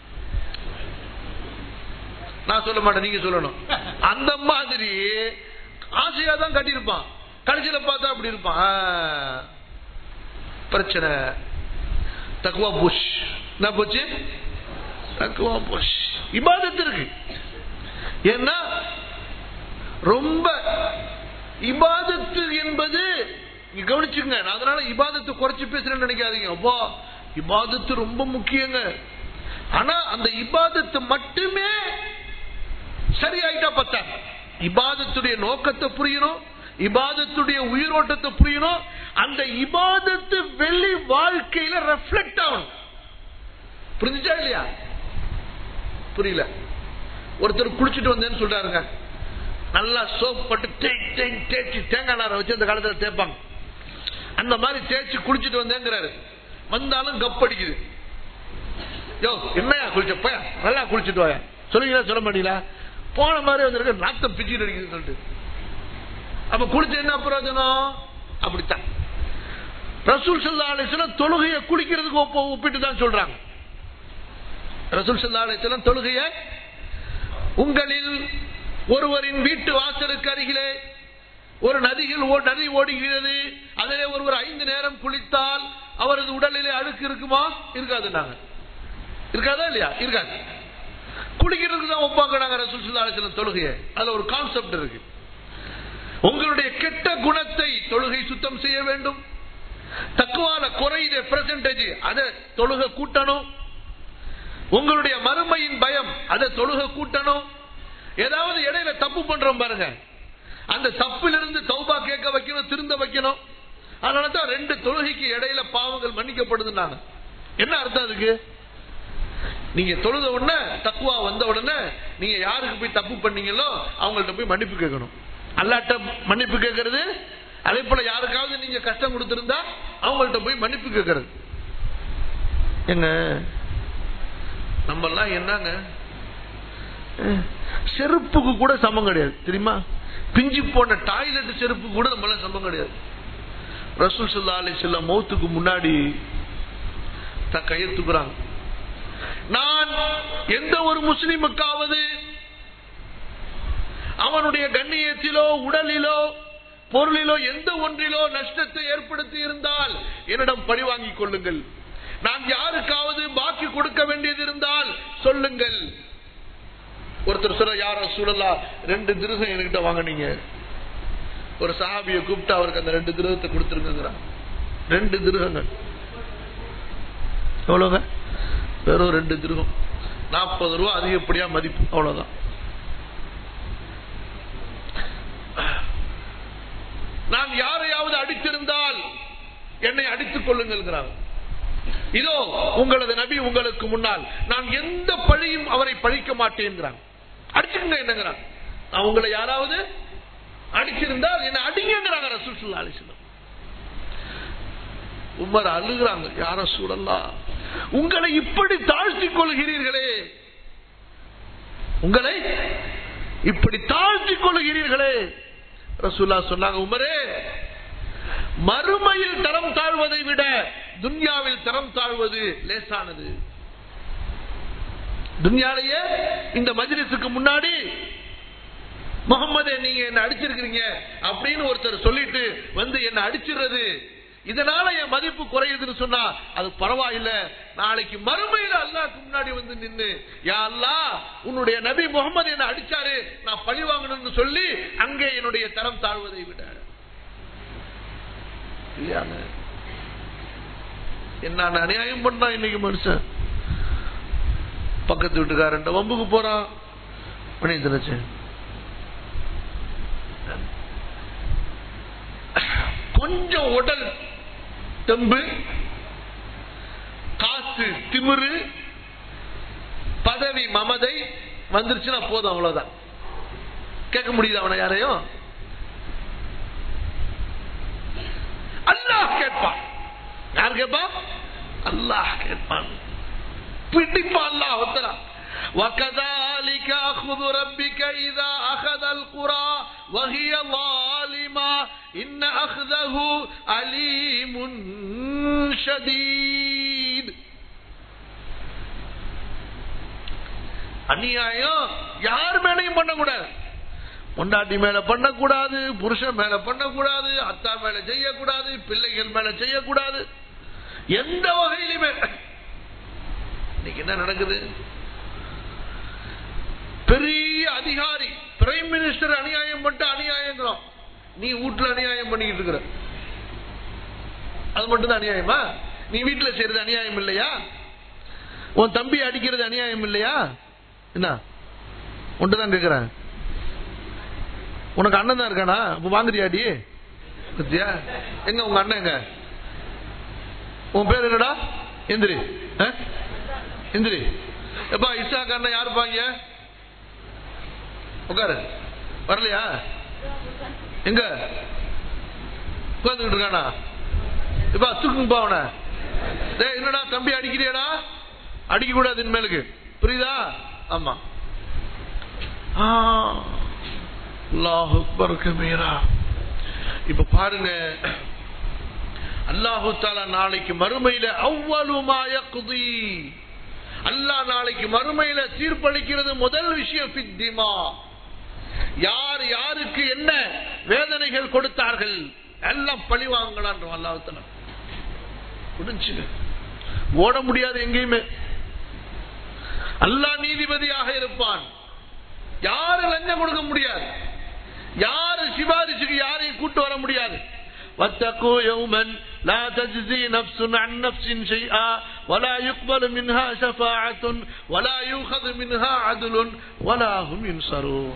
நான் சொல்ல மாட்டேன் நீங்க சொல்லணும் அந்த மாதிரி ஆசையா தான் கட்டியிருப்பான் கடைசியில பார்த்தா அப்படி இருப்பான் பிரச்சனை தக்குவா புஷ் என்ன போச்சு தக்குவா புஷ் இபாதத்து இருக்கு ஏன்னா ரொம்ப இபாதத்து என்பது கவனிச்சுங்க நான் அதனால இபாதத்து குறைச்சு பேசுறேன்னு நினைக்காதீங்க அப்பா இபாதத்து ரொம்ப முக்கியங்க ஆனா அந்த இபாதத்து மட்டுமே சரியாயிட்டா பத்தா இபாதத்துடைய நோக்கத்தை புரியணும் இபாதத்துடைய உயிரோட்டத்தை புரியணும் அந்த இபாதத்து வெளி வாழ்க்கையில ரெஃப்ளெக்ட் ஆகணும் புரிஞ்சுச்சா இல்லையா புரியல ஒருத்தர் குளிச்சுட்டு வந்தேன்னு சொல்றாருங்க நல்லா சோப் பட்டு தேய்ச்சி தேங்காய் நாரை வச்சு அந்த காலத்துல தேய்ப்பாங்க அந்த மாதிரி தேய்ச்சி குளிச்சுட்டு வந்தேங்கிறாரு வந்தாலும் கப்படிக்குது யோ என்னையா குளிச்சப்ப நல்லா குளிச்சுட்டு வாயா சொல்லுங்களா சொல்ல மாட்டீங்களா போன மாதிரி வந்திருக்க நாத்தம் பிச்சுட்டு அடிக்குதுன்னு சொல்லிட்டு அப்ப குளிச்ச என்ன பிரயோஜனம் அப்படித்தான் ரசூல் சல்லா அலிஸ்லாம் தொழுகையை குளிக்கிறதுக்கு ஒப்ப ஒப்பிட்டு தான் சொல்றாங்க ரசூல் சல்லா அலிஸ்லாம் தொழுகைய உங்களில் ஒருவரின் வீட்டு வாசலுக்கு அருகிலே ஒரு நதியில் நதி ஓடுகிறது அதிலே ஒருவர் ஐந்து நேரம் குளித்தால் அவரது உடலிலே அழுக்கு இருக்குமா இருக்காது நாங்க இருக்காதா இல்லையா இருக்காது குடிக்கிறதுக்கு தான் ஒப்பாங்க நாங்க ரசூல் சல்லா அலிஸ்லாம் தொழுகையை அதுல ஒரு கான்செப்ட் இருக்கு உங்களுடைய கெட்ட குணத்தை தொழுகை சுத்தம் செய்ய வேண்டும் தக்குவால குறையுது பெர்சன்டேஜ் அதை தொழுகை கூட்டணும் உங்களுடைய மறுமையின் பயம் அதை தொழுகை கூட்டணும் ஏதாவது இடையில தப்பு பண்றோம் பாருங்க அந்த தப்பிலிருந்து தௌபா கேட்க வைக்கணும் திருந்த வைக்கணும் அதனாலதான் ரெண்டு தொழுகைக்கு இடையில பாவங்கள் மன்னிக்கப்படுதுன்னாங்க என்ன அர்த்தம் அதுக்கு நீங்க தொழுத உடனே தக்குவா வந்த உடனே நீங்க யாருக்கு போய் தப்பு பண்ணீங்களோ அவங்கள்ட்ட போய் மன்னிப்பு கேட்கணும் அல்லாட்ட மன்னிப்பு கேட்கறது அதே போல யாருக்காவது நீங்க கஷ்டம் கொடுத்திருந்தா அவங்கள்ட்ட போய் மன்னிப்பு கேட்கறது என்ன நம்ம எல்லாம் என்னங்க செருப்புக்கு கூட சமம் கிடையாது தெரியுமா பிஞ்சு போன டாய்லெட் செருப்பு கூட நம்ம எல்லாம் சமம் கிடையாது ரசூல் சல்லா அலி செல்ல மௌத்துக்கு முன்னாடி தான் கையெழுத்துக்கிறாங்க நான் எந்த ஒரு முஸ்லிமுக்காவது அவனுடைய கண்ணியத்திலோ உடலிலோ பொருளிலோ எந்த ஒன்றிலோ நஷ்டத்தை ஏற்படுத்தி இருந்தால் என்னிடம் பழி வாங்கிக் கொள்ளுங்கள் நான் யாருக்காவது பாக்கி கொடுக்க வேண்டியது இருந்தால் சொல்லுங்கள் ஒருத்தர் சொல்ல யார சூழலா ரெண்டு திருகம் என்கிட்ட வாங்கினீங்க ஒரு சஹாபிய கூப்பிட்டு அவருக்கு அந்த ரெண்டு திருகத்தை கொடுத்துருங்கிறான் ரெண்டு திருகங்கள் எவ்வளவுங்க வெறும் ரெண்டு திருகம் நாற்பது ரூபா அதிகப்படியா மதிப்பு அவ்வளவுதான் நான் யாரையாவது அடித்திருந்தால் என்னை அடித்துக் கொள்ளுங்கள் இதோ உங்களது நபி உங்களுக்கு முன்னால் நான் எந்த பழியும் அவரை பழிக்க மாட்டேங்கிறான் அடிச்சுங்க என்னங்கிறான் நான் உங்களை யாராவது அடிச்சிருந்தால் என்ன அடிங்கிறாங்க ரசூல் சுல்லா அலிஸ்லாம் உமர் அழுகிறாங்க யார சூழல்லா உங்களை இப்படி தாழ்த்திக் கொள்கிறீர்களே உங்களை இப்படி தாழ்த்திக் கொள்கிறீர்களே ரசூல்லா சொன்னாங்க உமரே மறுமையில் தரம் தாழ்வதை விட துன்யாவில் தரம் தாழ்வது லேசானது துன்யாலேயே இந்த மஜ்லிஸுக்கு முன்னாடி முகமதே நீங்க என்ன அடிச்சிருக்கிறீங்க அப்படின்னு ஒருத்தர் சொல்லிட்டு வந்து என்ன அடிச்சிடுறது இதனால என் மதிப்பு குறையுதுன்னு சொன்னா அது பரவாயில்ல நாளைக்கு மறுமையில அல்லாக்கு முன்னாடி வந்து நின்னு யா அல்லா உன்னுடைய நபி முகமது என்ன அடிச்சாரு நான் பழி வாங்கணும்னு சொல்லி அங்கே என்னுடைய தரம் தாழ்வதை விட இல்லையாங்க என்ன அநியாயம் பண்ணா இன்னைக்கு மனுஷன் பக்கத்து வீட்டுக்காரன் வம்புக்கு போறான் பண்ணிச்சு கொஞ்சம் உடல் தெம்பு காசு திமிரு பதவி மமதை வந்துருச்சுன்னா போதும் அவ்வளவுதான் கேட்க முடியுது அவனை யாரையும் அல்லாஹ் கேட்பான் யார் கேட்பா அல்லாஹ் கேட்பான் பிடிப்பான் அல்லாஹ் ஒத்தரா وكذلك أخذ ربك إذا أخذ القرى وهي ظالمة إن أخذه أليم شديد அநியாயம் யார் மேலையும் பண்ணக்கூடாது பொண்டாட்டி மேல பண்ணக்கூடாது புருஷன் மேல பண்ணக்கூடாது அத்தா மேல செய்யக்கூடாது பிள்ளைகள் மேல செய்யக்கூடாது எந்த வகையிலுமே இன்னைக்கு என்ன நடக்குது பெரிய அதிகாரி பிரைம் மினிஸ்டர் அநியாயம் பண்ணிட்டு அநியாயங்கிறோம் நீ வீட்டுல அநியாயம் பண்ணிக்கிட்டு இருக்கிற அது மட்டும் தான் அநியாயமா நீ வீட்டுல செய்யறது அநியாயம் இல்லையா உன் தம்பி அடிக்கிறது அநியாயம் இல்லையா என்ன உன்ட்டு தான் கேட்கிறேன் உனக்கு அண்ணன் தான் இருக்கானா இப்ப வாங்குறியாடி பத்தியா எங்க உங்க அண்ணன் எங்க உன் பேர் என்னடா எந்திரி ஆ? எந்திரி எப்பா இசாக் அண்ணன் யாரு பாங்க உட்காரு வரலையா எங்க உட்காந்துக்கிட்டு இருக்கானா இப்ப தூக்குங்கப்பா அவனை டேய் என்னடா தம்பி அடிக்கிறியடா அடிக்க கூடாது இனிமேலுக்கு புரியுதா ஆமா ஆ, அல்லாஹ் அக்பர் கபீரா இப்ப பாருங்க அல்லாஹு தாலா நாளைக்கு மறுமையில அவ்வளுமாய குதி அல்லாஹ் நாளைக்கு மறுமையில தீர்ப்பளிக்கிறது முதல் விஷயம் பித்திமா யார் யாருக்கு என்ன வேதனைகள் கொடுத்தார்கள் எல்லாம் பழி வாங்கலாம் அல்லாஹ் முடிஞ்சுங்க ஓட முடியாது எங்கேயுமே அல்லாஹ் நீதிபதியாக இருப்பான் யாரு லஞ்சம் கொடுக்க முடியாது யாரு சிபாரிசுக்கு யாரையும் கூட்டு வர முடியாது واتقوا يوما لا تجزي نفس عن نفس شيئا ولا يقبل منها شفاعة ولا يؤخذ منها عدل ولا هم ينصرون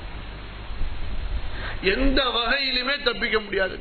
எந்த வகையிலுமே தப்பிக்க முடியாது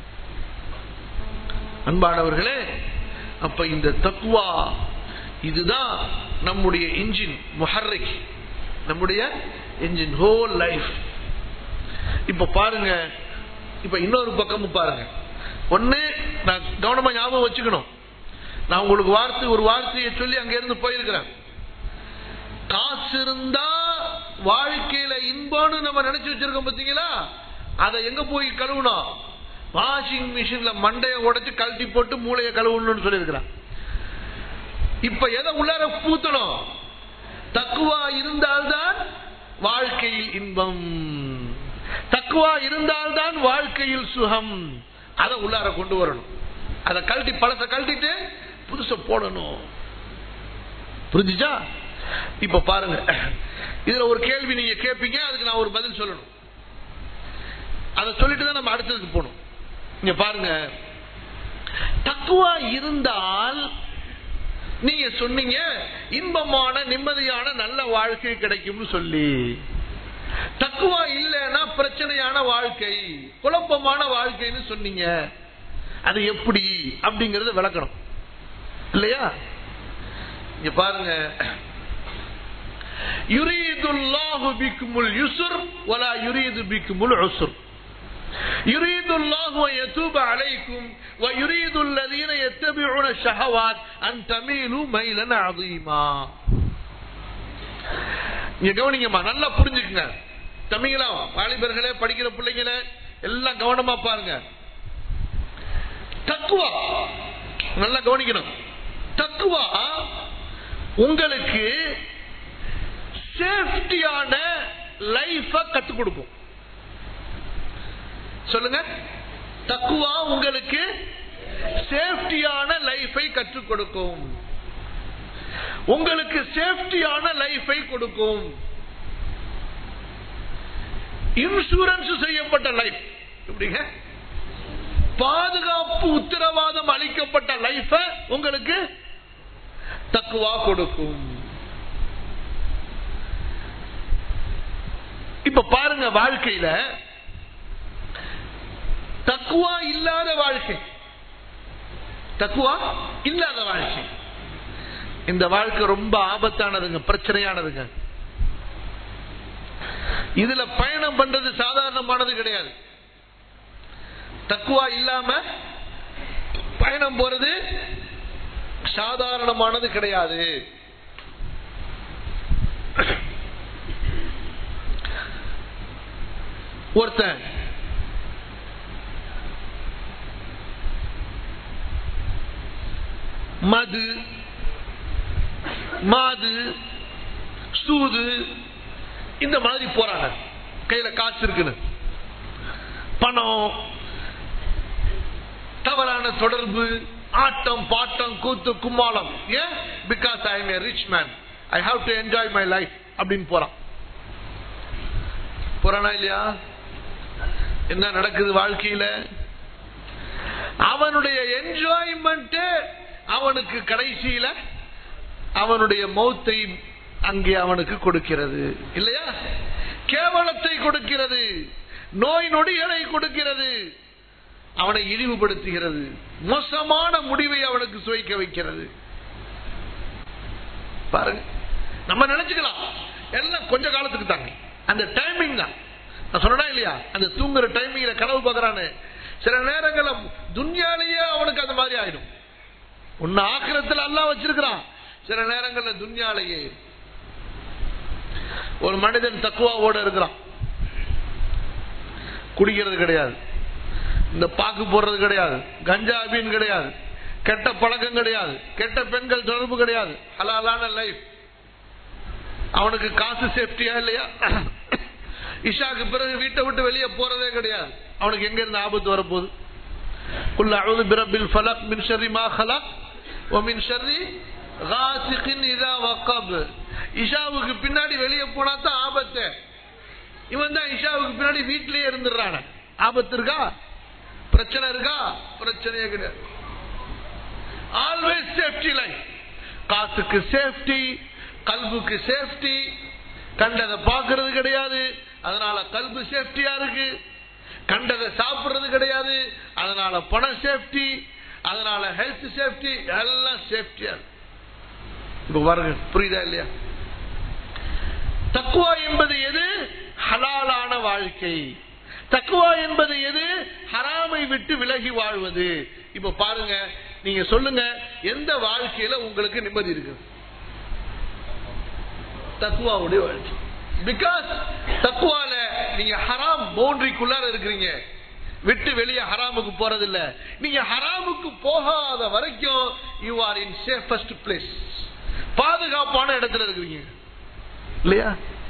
அன்பானவர்களே அப்ப இந்த தக்குவா இதுதான் நம்முடைய இன்ஜின் முஹர்ரிக் நம்முடைய இன்ஜின் ஹோல் லைஃப் இப்ப பாருங்க இப்ப இன்னொரு பக்கமும் பாருங்க ஒண்ணு நான் கவனமா ஞாபகம் வச்சுக்கணும் நான் உங்களுக்கு வார்த்தை ஒரு வார்த்தையை சொல்லி அங்க இருந்து போயிருக்கிறேன் காசு இருந்தா வாழ்க்கையில இன்பம்னு நம்ம நினைச்சு வச்சிருக்கோம் பாத்தீங்களா அதை எங்க போய் கழுவணும் வாஷிங் மிஷின்ல மண்டைய உடைச்சு கழட்டி போட்டு மூளையை கழுவணும்னு சொல்லியிருக்கிறான் இப்ப எதை உள்ளார பூத்தணும் தக்குவா இருந்தால்தான் வாழ்க்கையில் இன்பம் தக்குவா இருந்தால்தான் வாழ்க்கையில் சுகம் அதை உள்ளார கொண்டு வரணும் அதை கழட்டி பழச கழட்டிட்டு புதுச போடணும் புரிஞ்சுச்சா இப்ப பாருங்க இதுல ஒரு கேள்வி நீங்க கேட்பீங்க அதுக்கு நான் ஒரு பதில் சொல்லணும் அதை சொல்லிட்டு தான் நம்ம அடுத்ததுக்கு போகணும் இங்க பாருங்க தக்குவா இருந்தால் நீங்க சொன்னீங்க இன்பமான நிம்மதியான நல்ல வாழ்க்கை கிடைக்கும்னு சொல்லி தக்குவா இல்லைன்னா பிரச்சனையான வாழ்க்கை குழப்பமான வாழ்க்கைன்னு சொன்னீங்க அது எப்படி அப்படிங்கறத விளக்கணும் இல்லையா இங்க பாருங்க யுரீதுல்லாஹு பிக்குமுல் யுசுர் வலா யுரீது பிக்குமுல் உசுர் يريد الله أن يتوب عليكم ويريد الذين يتبعون الشهوات أن تميلوا ميلا عظيما இங்க கவனிங்கம்மா நல்லா புரிஞ்சுக்குங்க தமிழா வாலிபர்களே படிக்கிற பிள்ளைங்களே எல்லாம் கவனமா பாருங்க தக்குவா நல்லா கவனிக்கணும் தக்குவா உங்களுக்கு சேஃப்டியான லைஃப கத்துக் கொடுக்கும் சொல்லுங்க தக்குவா உங்களுக்கு சேஃப்டியான லைஃபை கற்றுக் கொடுக்கும் உங்களுக்கு சேஃப்டியான லைஃபை கொடுக்கும் இன்சூரன்ஸ் செய்யப்பட்ட லைஃப் எப்படிங்க பாதுகாப்பு உத்தரவாதம் அளிக்கப்பட்ட லைஃப உங்களுக்கு தக்குவா கொடுக்கும் இப்ப பாருங்க வாழ்க்கையில தக்குவா இல்லாத வாழ்க்கை தக்குவா இல்லாத வாழ்க்கை இந்த வாழ்க்கை ரொம்ப ஆபத்தானதுங்க பிரச்சனையானதுங்க இதுல பயணம் பண்றது சாதாரணமானது கிடையாது தக்குவா இல்லாம பயணம் போறது சாதாரணமானது கிடையாது ஒருத்தன் மது மாது சூது இந்த மாதிரி போறாங்க கையில காசு இருக்குன்னு பணம் தவறான தொடர்பு ஆட்டம் பாட்டம் கூத்து கும்மாளம் ஏன் because I am a rich man I have to enjoy my life அப்படின்னு போறான் போறானா இல்லையா என்ன நடக்குது வாழ்க்கையில அவனுடைய என்ஜாய்மெண்ட் அவனுக்கு கடைசியில அவனுடைய மௌத்தை அங்கே அவனுக்கு கொடுக்கிறது இல்லையா கேவலத்தை கொடுக்கிறது நோய் நொடிகளை கொடுக்கிறது அவனை இழிவுபடுத்துகிறது மோசமான முடிவை அவனுக்கு சுவைக்க வைக்கிறது பாருங்க நம்ம நினைச்சுக்கலாம் எல்லாம் கொஞ்ச காலத்துக்கு தாங்க அந்த டைமிங் தான் நான் சொன்னா இல்லையா அந்த தூங்குற டைமிங்ல கனவு பார்க்கறானு சில நேரங்கள்ல துன்யாலேயே அவனுக்கு அந்த மாதிரி ஆயிடும் உன்னை ஆக்கிரத்தில் அல்லா வச்சிருக்கிறான் சில நேரங்கள்ல துன்யாலேயே ஒரு மனிதன் தக்குவாவோட இருக்கிறான் குடிக்கிறது கிடையாது இந்த பாக்கு போடுறது கிடையாது கஞ்சா அபீன் கிடையாது கெட்ட பழக்கம் கிடையாது கெட்ட பெண்கள் தொடர்பு கிடையாது ஹலாலான லைஃப் அவனுக்கு காசு சேஃப்டியா இல்லையா இஷாக்கு பிறகு வீட்டை விட்டு வெளியே போறதே கிடையாது அவனுக்கு எங்க இருந்து ஆபத்து வரப்போகுது குல் அவுது பிரபில் ஃபலக் மின் ஷர்ரி மா ஹலக் வ மின் ஷர்ரி காசிகின் இதா வக்கப் இஷாவுக்கு பின்னாடி வெளியே போனா தான் ஆபத்து இவன் தான் இஷாவுக்கு பின்னாடி வீட்டிலேயே இருந்துடுறான ஆபத்து இருக்கா பிரச்சனை இருக்கா பிரச்சனையே கிடையாது ஆல்வேஸ் சேஃப்டி லைஃப் காசுக்கு சேஃப்டி கல்புக்கு சேஃப்டி கண்டதை பார்க்கறது கிடையாது அதனால கல்பு சேஃப்டியா இருக்கு கண்டதை சாப்பிடுறது கிடையாது அதனால பணம் சேஃப்டி அதனால ஹெல்த் சேஃப்டி எல்லாம் சேஃப்டியா இருக்கு இப்ப பாருங்க புரியுதா இல்லையா தக்குவா என்பது எது ஹலாலான வாழ்க்கை தக்குவா என்பது எது ஹராமை விட்டு விலகி வாழ்வது இப்ப பாருங்க நீங்க சொல்லுங்க எந்த வாழ்க்கையில உங்களுக்கு நிம்மதி இருக்கு தக்குவாவுடைய வாழ்க்கை பிகாஸ் தக்குவால நீங்க ஹராம் பவுண்டரிக்குள்ளார இருக்கிறீங்க விட்டு வெளியே ஹராமுக்கு போறது இல்ல நீங்க ஹராமுக்கு போகாத வரைக்கும் you are in safest place பாதுகாப்பான இடத்துல இருக்கிறீங்க இல்லையா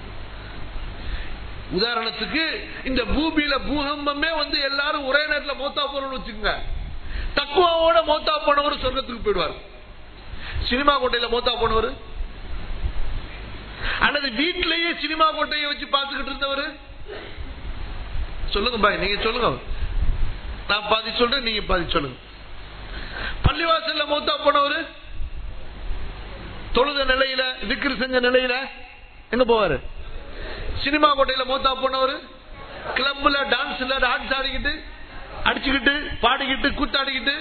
உதாரணத்துக்கு இந்த பூமியில பூகம்பமே வந்து எல்லாரும் ஒரே நேரத்தில் மோத்தா போறோம்னு வச்சுக்கோங்க தக்குவாவோட மோத்தா போனவர் சொர்க்கத்துக்கு போயிடுவார் சினிமா கோட்டையில மோத்தா போனவர் அல்லது வீட்டிலேயே சினிமா கோட்டையை வச்சு பார்த்துக்கிட்டு இருந்தவர் சொல்லுங்க பாய் நீங்க சொல்லுங்க நான் பாதி சொல்றேன் நீங்க பாதி சொல்லுங்க பள்ளிவாசல்ல மௌத்தா போனவர் தொழுத நிலையில விக்கிரி செஞ்ச நிலையில எங்க போவாரு சினிமா கோட்டையில மௌத்தா போனவர் கிளப்ல டான்ஸ்ல டான்ஸ் ஆடிக்கிட்டு அடிச்சுக்கிட்டு பாடிக்கிட்டு கூத்தாடிக்கிட்டு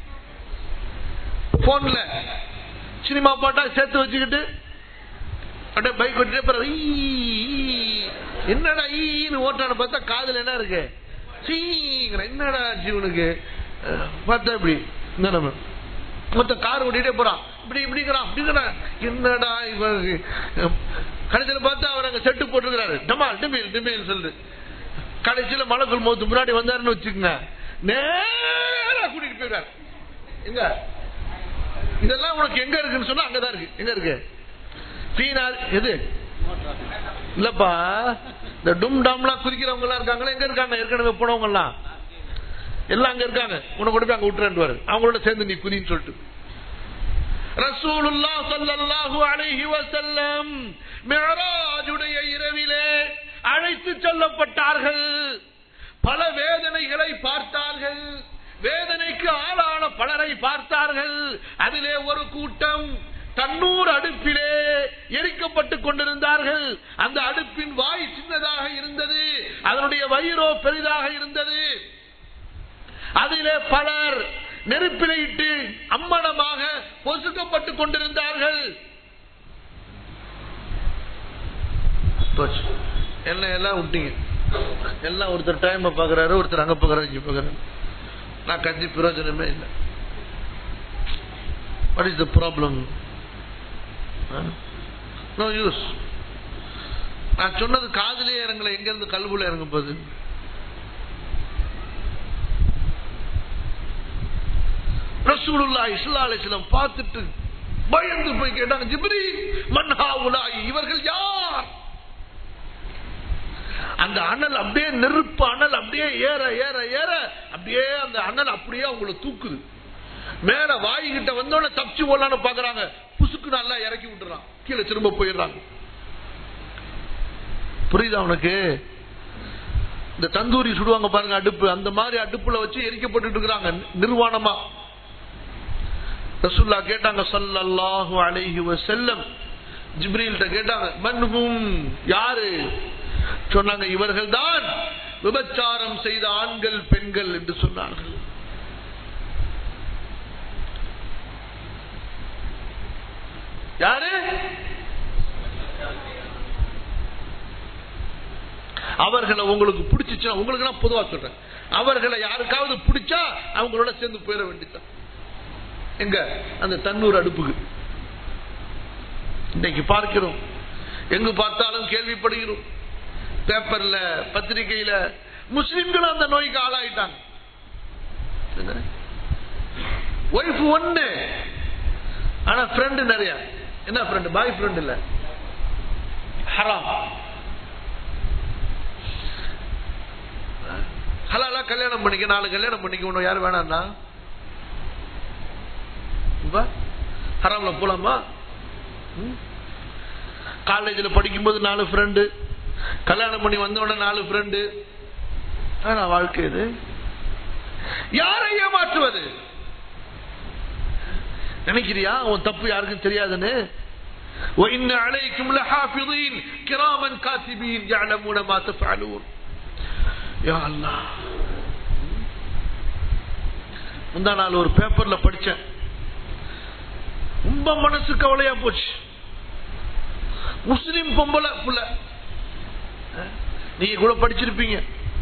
போன்ல சினிமா பாட்டா சேர்த்து வச்சுக்கிட்டு அப்படியே பைக் ஓட்டிட்டு என்னடா ஈன்னு ஓட்டான பார்த்தா காதுல என்ன இருக்கு சீங்கிற என்னடா ஜீவனுக்கு பார்த்தா இப்படி இந்த நம்ம மொத்த கார் ஓட்டிட்டே போறான் இப்படி இப்படிங்கிறான் அப்படிங்கிறான் என்னடா இவனுக்கு கடைசியில் பார்த்தா அவர் அங்க செட்டு போட்டுருக்கிறாரு டமால் டிமில் டிமில் சொல்லு கடைசியில் மலைக்குள் மோத்து முன்னாடி வந்தாருன்னு வச்சுக்கோங்க நேரா கூட்டிட்டு போயிடுறாரு எங்க இதெல்லாம் உனக்கு எங்க இருக்குன்னு சொன்னா அங்கதான் இருக்கு எங்க இருக்கு பீனார் எது இல்லப்பா இந்த டும் டாம்லாம் குதிக்கிறவங்க எல்லாம் இருக்காங்களா எங்க இருக்காங்க ஏற்கனவே போனவங்க எல்லாம் எல்லாம் அங்க இருக்காங்க உனக்கு கொண்டு போய் அங்க விட்டுறேன் அவங்களோட சேர்ந்து நீ குதின்னு சொல்லிட்டு ரசூலுல்லா ஸல்லல்லாஹு அலைஹி வஸல்லம் மிஅராஜுடைய இரவிலே அழைத்து செல்லப்பட்டார்கள் பல வேதனைகளை பார்த்தார்கள் வேதனைக்கு ஆளான பலரை பார்த்தார்கள் அதிலே ஒரு கூட்டம் தன்னூர் அடுப்பிலே எரிக்கப்பட்டுக் கொண்டிருந்தார்கள் அந்த அடுப்பின் வாய் சின்னதாக இருந்தது அதனுடைய வயிறோ பெரிதாக இருந்தது அதிலே பலர் நெருப்பிலே இட்டு அம்மனமாக பொசுக்கப்பட்டுக் கொண்டிருந்தார்கள் என்ன எல்லாம் விட்டீங்க எல்லாம் ஒருத்தர் டைம் பாக்குறாரு ஒருத்தர் அங்க பாக்குறாரு இங்க பாக்குறாரு நான் கஞ்சி பிரயோஜனமே இல்லை what is the problem no use நான் சொன்னது காதலே இறங்கல எங்க இருந்து கல்புல இறங்க போகுது ரசூலுல்லா இஸ்லா அலிஸ்லாம் பார்த்துட்டு பயந்து போய் கேட்டாங்க ஜிப்ரி மன்ஹா உலாயி இவர்கள் யார் அந்த அனல் அப்படியே நெருப்பு அனல் அப்படியே ஏற ஏற ஏற அப்படியே அந்த அனல் அப்படியே அவங்கள தூக்குது மேல வாய்கிட்ட வந்தோட தப்பிச்சு போலான்னு பாக்குறாங்க புசுக்கு நல்லா இறக்கி விட்டுறான் கீழே திரும்ப போயிடுறாங்க புரியுதா உனக்கு இந்த தந்தூரி சுடுவாங்க பாருங்க அடுப்பு அந்த மாதிரி அடுப்புல வச்சு எரிக்கப்பட்டு இருக்கிறாங்க நிர்வாணமா ரசுல்லா கேட்டாங்க சல்லல்லாஹு அலைஹி வஸல்லம் ஜிப்ரீல்கிட்ட கேட்டாங்க மன்ஹும் யாரு சொன்னாங்க இவர்கள் தான் விபச்சாரம் செய்த ஆண்கள் பெண்கள் என்று சொன்னார்கள் யாரு அவர்களை உங்களுக்கு பிடிச்சிச்சுன்னா உங்களுக்கு நான் பொதுவா சொல்றேன் அவர்களை யாருக்காவது பிடிச்சா அவங்களோட சேர்ந்து போயிட வேண்டியதான் எங்க அந்த தன்னூர் அடுப்புக்கு இன்னைக்கு பார்க்கிறோம் எங்கு பார்த்தாலும் கேள்விப்படுகிறோம் பேப்பர்ல பத்திரிகையில முஸ்லிம்களும் அந்த நோய்க்கு ஆளாயிட்டாங்க ஒய்ஃப் ஒண்ணு ஆனா ஃப்ரெண்டு நிறைய என்ன ஃப்ரெண்டு பாய் ஃப்ரெண்ட் இல்ல ஹராம் ஹலாலா கல்யாணம் பண்ணிக்க நாலு கல்யாணம் பண்ணிக்க ஒன்னும் யாரும் வேணாம்னா ஹராம்ல போலாமா காலேஜில் படிக்கும்போது நாலு ஃப்ரெண்டு கல்யாணம் பண்ணி வந்த உடனே நாலு ஃப்ரெண்டு வாழ்க்கை இது யாரை ஏமாற்றுவது நினைக்கிறியா உன் தப்பு யாருக்கும் தெரியாதுன்னு وإن عليكم لحافظين كراما كاتبين يعلمون ما تفعلون يا الله முந்தா நாள் ஒரு பேப்பர்ல படிச்சேன் ரொம்ப மனசு கவலையா போச்சு முஸ்லிம் பொம்பளை புள்ள நீங்க கூட படிச்சிருப்பீங்க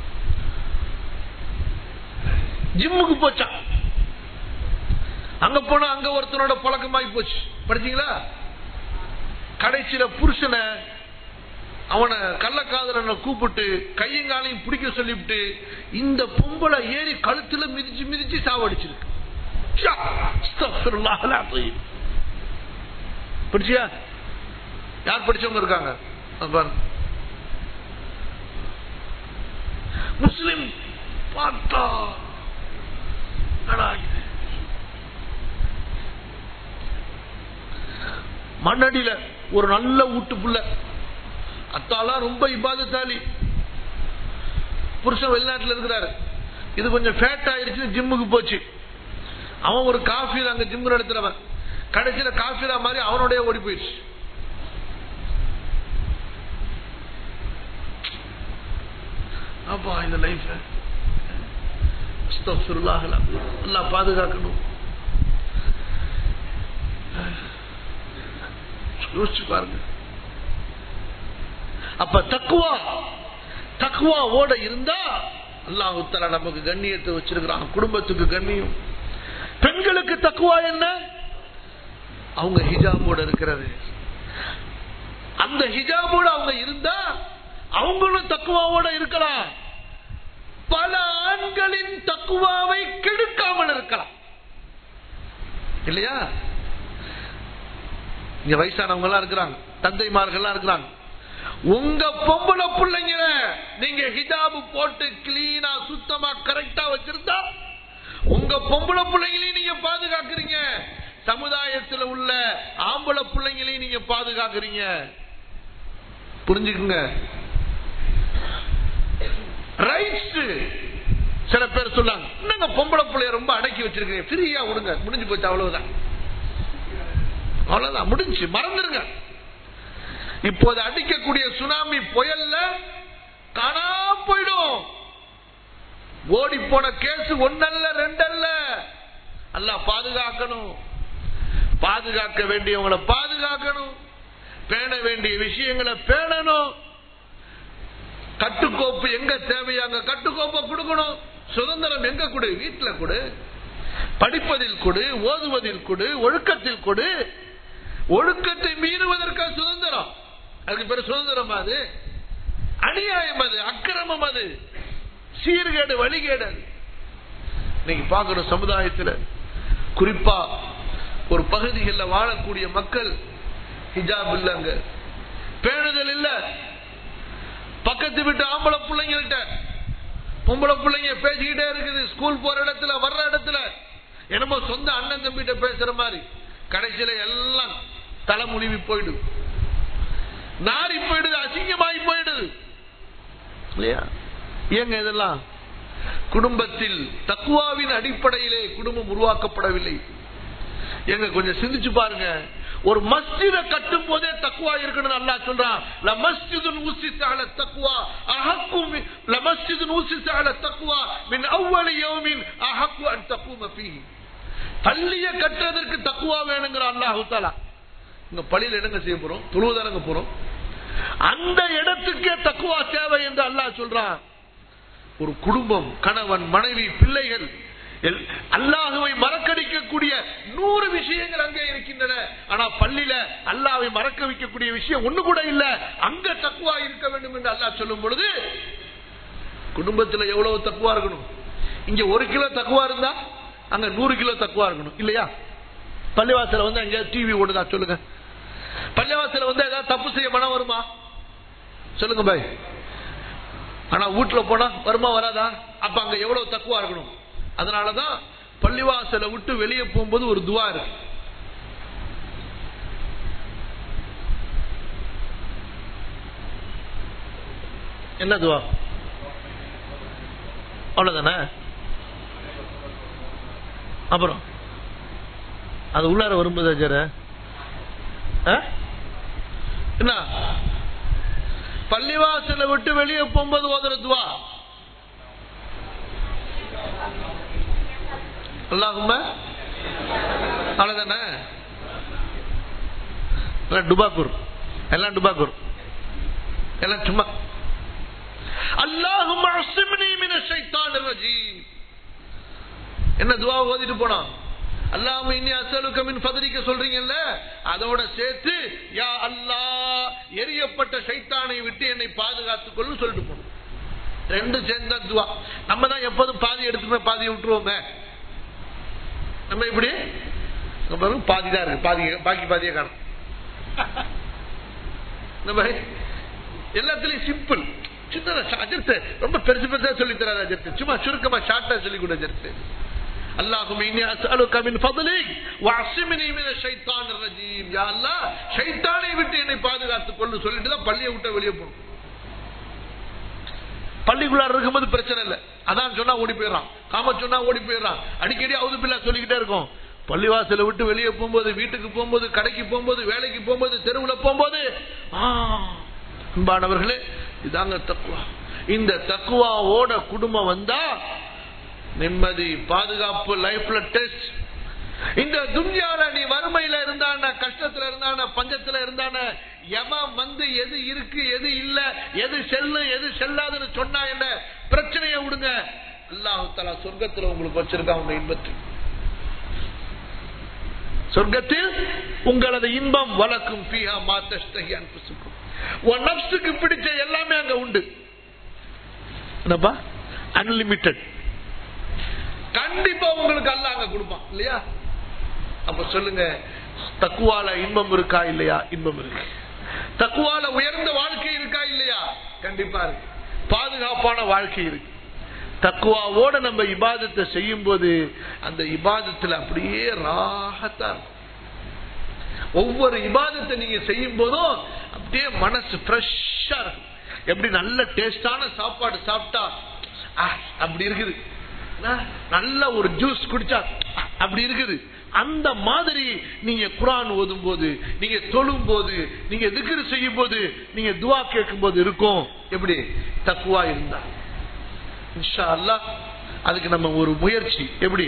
ஜிம்முக்கு போச்சான் அங்க போனா அங்க ஒருத்தனோட பழக்கமாயி போச்சு படிச்சீங்களா கடைசியில புருஷனை அவனை கள்ளக்காதலனை கூப்பிட்டு கையங்காலையும் பிடிக்க சொல்லிவிட்டு இந்த பொம்பளை ஏறி கழுத்துல மிதிச்சு மிதிச்சு சாவடிச்சிருக்கு படிச்சியா யார் படிச்சவங்க இருக்காங்க முஸ்லிம் பார்த்தா மண்ணடியில ஒரு நல்ல வீட்டுக்குள்ள அத்தாலாம் ரொம்ப இபாதத்தாலி புருஷன் வெளிநாட்டில் இருக்கிறாரு இது கொஞ்சம் ஃபேட் ஆயிருச்சு ஜிம்முக்கு போச்சு அவன் ஒரு காஃபி அங்க ஜிம் நடத்துறவன் கடைசியில காஃபிரா மாதிரி அவனோடய ஓடி போயிடுச்சு அப்பா இந்த லைஃப் நல்லா பாதுகாக்கணும் யோசிச்சு பாருங்க அப்ப தக்குவா தக்குவா ஓட இருந்தா அல்லாஹுத்தலா நமக்கு கண்ணியத்தை வச்சிருக்கிறான் குடும்பத்துக்கு கண்ணியம் பெண்களுக்கு தக்குவா என்ன அவங்க ஹிஜாபோட இருக்கிறது அந்த ஹிஜாபோட அவங்க இருந்தா அவங்களும் தக்குவாவோட இருக்கலாம் பல ஆண்களின் தக்குவாவை கெடுக்காமல் இருக்கலாம் இல்லையா இங்க வயசானவங்க எல்லாம் இருக்கிறாங்க தந்தைமார்கள் இருக்கிறாங்க உங்க பொம்பளை பிள்ளைங்க நீங்க ஹிஜாபு போட்டு கிளீனா சுத்தமா கரெக்டா வச்சிருந்தா உங்க பொம்பளை பிள்ளைங்களையும் நீங்க பாதுகாக்கிறீங்க சமுதாயத்தில் உள்ள ஆம்பளை பிள்ளைங்களையும் நீங்க பாதுகாக்கிறீங்க புரிஞ்சுக்குங்க ரைட்ஸ் சில பேர் சொல்லாங்க என்னங்க பொம்பளை பிள்ளைய ரொம்ப அடக்கி வச்சிருக்கீங்க ஃப்ரீயா விடுங்க முடிஞ்சு போச்சு அவ்வளவுதான் அவ்வளவுதான் முடிஞ்சு மறந்துருங்க இப்போது அடிக்கக்கூடிய சுனாமி புயல்ல காணா போயிடும் ஓடி போன கேஸ் ஒன்னல்ல ரெண்டல்ல அல்ல பாதுகாக்கணும் பாதுகாக்க வேண்டியவங்களை பாதுகாக்கணும் பேண வேண்டிய விஷயங்களை பேணணும் கட்டுக்கோப்பு எங்க தேவையோ அங்க கட்டுக்கோப்பை கொடுக்கணும் சுதந்திரம் எங்க கொடு வீட்டுல கொடு படிப்பதில் கொடு ஓதுவதில் கொடு ஒழுக்கத்தில் கொடு ஒழுக்கத்தை மீறுவதற்கு சுதந்திரம் அதுக்கு பேர் சுதந்திரம் அது அநியாயம் அது அக்கிரமம் அது சீர்கேடு வழிகேடு அது இன்னைக்கு பார்க்கிற சமுதாயத்தில் குறிப்பா ஒரு பகுதிகளில் வாழக்கூடிய மக்கள் ஹிஜாப் இல்லைங்க பேணுதல் இல்ல பக்கத்து வீட்டு ஆம்பளை பிள்ளைங்கள்ட்ட பொம்பளை பிள்ளைங்க பேசிக்கிட்டே இருக்குது ஸ்கூல் போற இடத்துல வர்ற இடத்துல என்னமோ சொந்த அண்ணன் தம்பிட்ட பேசுற மாதிரி கடைசியில எல்லாம் தலைமுடிவி போயிடுது நாரி போயிடுது அசிங்கமாகி போயிடுது இல்லையா ஏங்க இதெல்லாம் குடும்பத்தில் தக்குவாவின் அடிப்படையிலே குடும்பம் உருவாக்கப்படவில்லை எங்க கொஞ்சம் சிந்திச்சு பாருங்க ஒரு மஸ்ஜித கட்டும் போதே தக்குவா இருக்கணும் அல்லா சொல்றான் லமஸ்ஜிதுன் உசிஸ அல தக்வா அஹக்கு மின் லமஸ்ஜிதுன் உசிஸ அல தக்வா மின் அவ்வளி யௌமின் அஹக்கு அன் தக்கும ஃபீஹி பள்ளிய கட்டுறதற்கு தக்குவா வேணுங்கிற அல்லாஹு தாலா இங்க பள்ளியில என்னங்க செய்ய போறோம் தொழுவதானங்க போறோம் அந்த இடத்துக்கே தக்குவா தேவை என்று அல்லாஹ் சொல்றான் ஒரு குடும்பம் கணவன் மனைவி பிள்ளைகள் எல்- அல்லாஹுவை மறக்கடிக்கக்கூடிய நூறு விஷயங்கள் அங்கே இருக்கின்றன ஆனா பள்ளியில அல்லாஹ்வை மறக்க வைக்கக்கூடிய விஷயம் ஒண்ணு கூட இல்ல அங்க தக்குவா இருக்க வேண்டும் என்று அல்லாஹ் சொல்லும் பொழுது குடும்பத்துல எவ்வளவு தக்குவா இருக்கணும் இங்க ஒரு கிலோ தக்குவா இருந்தா அங்க நூறு கிலோ தக்குவா இருக்கணும் இல்லையா பள்ளிவாசல வந்து அங்க டிவி ஓடுதா சொல்லுங்க பள்ளிவாசல வந்து ஏதாவது தப்பு செய்ய மனம் வருமா சொல்லுங்க பாய் ஆனா வீட்டுல போனா வருமா வராதா அப்ப அங்க எவ்வளவு தக்குவா இருக்கணும் அதனாலதான் பள்ளிவாசலை விட்டு வெளியே போகும்போது ஒரு துவா இருக்கு என்ன துவா அவ்வளவுதானே அப்புறம் அது உள்ளார வரும்போது அஜர என்ன பள்ளிவாசலை விட்டு வெளியே போகும்போது ஓதுற துவா அல்லாஹும்ம அவ்வளவுதானே எல்லாம் டுபாக்கூர் எல்லாம் டுபாக்கூர் எல்லாம் சும்மா அல்லாஹும்ம அஸ்மினி மின ஷைத்தானிர் ரஜீம் என்ன துவா ஓதிட்டு போனான் அல்லாம இன்னி அசலுக்க மின் பதறிக்க சொல்றீங்கல்ல அதோட சேர்த்து யா அல்லாஹ் எரியப்பட்ட சைத்தானை விட்டு என்னை பாதுகாத்துக் கொள்ளும் சொல்லிட்டு போனோம் ரெண்டு சேர்ந்த துவா நம்ம தான் எப்போதும் பாதி எடுத்துமே பாதியை விட்டுருவோமே நம்ம இப்படி இங்க பாருங்க, பாதி தான் இருக்கு பாதி பாக்கி பாதியை காணும் நம்ம எல்லாத்துலயும் சிம்பிள் சின்ன அஜர்த்து ரொம்ப பெருசு பெருசா சொல்லி தராது அஜர்த்து சும்மா சுருக்கமா ஷார்ட்டா சொல்லி கொடு அஜர்த்து اللهم إني أسألك من فضلك وعصمني من الشيطان الرجيم يا الله ஷைத்தானை விட்டு என்னை பாதுகாத்துக் கொள்ளு சொல்லிட்டு தான் பள்ளியை விட்டு வெளியே போகணும் பள்ளிக்குள்ளார இருக்கும்போது பிரச்சனை இல்லை அதான் சொன்னா ஓடி போயிடறான் காம சொன்னா ஓடி போயிடறான் அடிக்கடி அவுது பிள்ளை சொல்லிக்கிட்டே இருக்கும் பள்ளிவாசலை விட்டு வெளியே போகும்போது வீட்டுக்கு போகும்போது கடைக்கு போகும்போது வேலைக்கு போகும்போது தெருவுல போகும்போது ஆ, அன்பானவர்களே இதாங்க தக்குவா இந்த தக்குவாவோட குடும்பம் வந்தா நிம்மதி பாதுகாப்பு லைஃப்ல டெஸ்ட் இந்த துன்யால நீ வறுமையில இருந்தான கஷ்டத்துல இருந்தான பஞ்சத்துல இருந்தான எவன் வந்து எது இருக்கு எது இல்ல எது செல்லு எது செல்லாதுன்னு சொன்னா என்ன பிரச்சனையை விடுங்க அல்லாஹு தலா சொர்க்கத்துல உங்களுக்கு வச்சிருக்கான் உங்க இன்பத்தில் சொர்க்கத்தில் உங்களது இன்பம் வளர்க்கும் பீஹா மாத்தஸ்தகி அன்புசுக்கும் உன் நப்சுக்கு பிடிச்ச எல்லாமே அங்க உண்டு என்னப்பா அன்லிமிட்டெட் கண்டிப்பா உங்களுக்கு அல்ல அங்க கொடுப்பான் இல்லையா அப்ப சொல்லுங்க தக்குவால இன்பம் இருக்கா இல்லையா இன்பம் இருக்கு தக்குவால உயர்ந்த வாழ்க்கை இருக்கா இல்லையா கண்டிப்பா இருக்கு பாதுகாப்பான வாழ்க்கை இருக்கு தக்குவாவோட நம்ம இபாதத்தை செய்யும் போது அந்த இபாதத்துல அப்படியே ராகத்தா இருக்கும் ஒவ்வொரு இபாதத்தை நீங்க செய்யும் போதும் அப்படியே மனசு ஃப்ரெஷ்ஷா இருக்கும் எப்படி நல்ல டேஸ்டான சாப்பாடு சாப்பிட்டா ஆ, அப்படி இருக்குது ந- நல்ல ஒரு ஜூஸ் குடிச்சா அப்படி இருக்குது அந்த மாதிரி நீங்க குரான் ஓதும் போது நீங்க தொழும் போது நீங்க திக்ரு செய்யும் போது நீங்க துவா கேட்கும் போது இருக்கும் எப்படி தக்குவா இருந்தா இன்ஷா அல்லாஹ் அதுக்கு நம்ம ஒரு முயற்சி எப்படி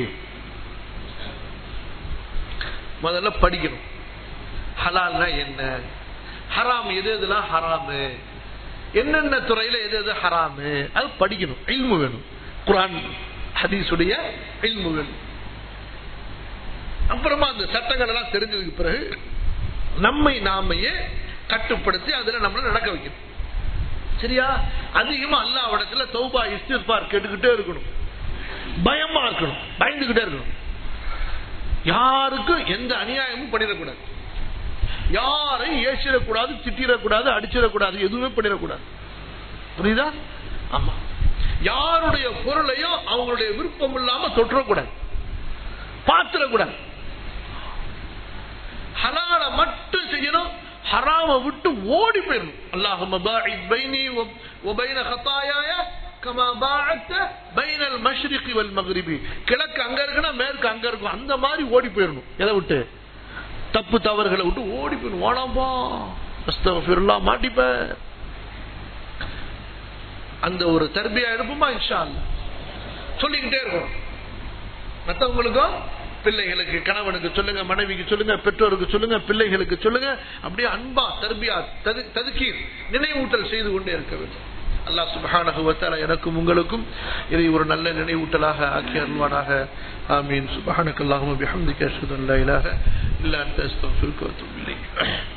முதல்ல படிக்கணும் ஹலால்னா என்ன ஹராம் எது எதுலாம் ஹராமு என்னென்ன துறையில எது எது ஹராமு அது படிக்கணும் இல்மு வேணும் குரான் ஹதீஸுடைய இல்மு வேணும் அப்புறமா அந்த சட்டங்கள் எல்லாம் தெரிஞ்சதுக்கு பிறகு நம்மை நாமையே கட்டுப்படுத்தி அதுல நம்மள நடக்க வைக்கணும் சரியா அதிகமா அல்லாவிடத்துல தௌபா இஸ்திஃபார் கேட்டுக்கிட்டே இருக்கணும் பயமா இருக்கணும் பயந்துகிட்டே இருக்கணும் யாருக்கும் எந்த அநியாயமும் பண்ணிடக்கூடாது யாரையும் ஏசிடக்கூடாது திட்டிடக்கூடாது அடிச்சிடக்கூடாது எதுவுமே பண்ணிடக்கூடாது புரியுதா ஆமா யாருடைய பொருளையும் அவங்களுடைய விருப்பம் இல்லாம தொற்றக்கூடாது பாத்திரக்கூடாது ஹலால மட்டும் செய்யணும் ஹராம விட்டு ஓடி போயிடணும் அல்லாஹும்ம பாஇத் பைனி வ- வபைன ஹதாயாய கமா பாஅத்த பைனல் மஷ்ரிகி வல் மக்ரிபி கிழக்கு அங்க இருக்குன்னா மேற்கு அங்க இருக்கும் அந்த மாதிரி ஓடி போயிடணும் எதை விட்டு தப்பு தவறுகளை விட்டு ஓடி போய் ஓடாம்பா அஸ்தகஃபிருல்லா மாட்டிப்ப அந்த ஒரு தர்பியா எடுப்போமா இன்ஷா அல்லாஹ் சொல்லிக்கிட்டே இருக்கணும் மற்றவங்களுக்கும் பிள்ளைகளுக்கு கணவனுக்கு சொல்லுங்க மனைவிக்கு சொல்லுங்க பெற்றோருக்கு சொல்லுங்க பிள்ளைகளுக்கு சொல்லுங்க அப்படியே அன்பா தர்பியா ததுக்கீர் நினைவூட்டல் செய்து கொண்டே இருக்க வேண்டும் அல்லாஹ் சுபஹானஹு வ தஆலா எனக்கும் உங்களுக்கும் இதை ஒரு நல்ல நினைவூட்டலாக ஆக்கி அருள்வானாக ஆமீன் சுபஹானக்கல்லாஹும்ம பிஹம்திக அஷ்ஹது அன் லா இலாஹ இல்லா அன்த அஸ்தக்ஃபிருக்க வ அத்தூபு இலைக்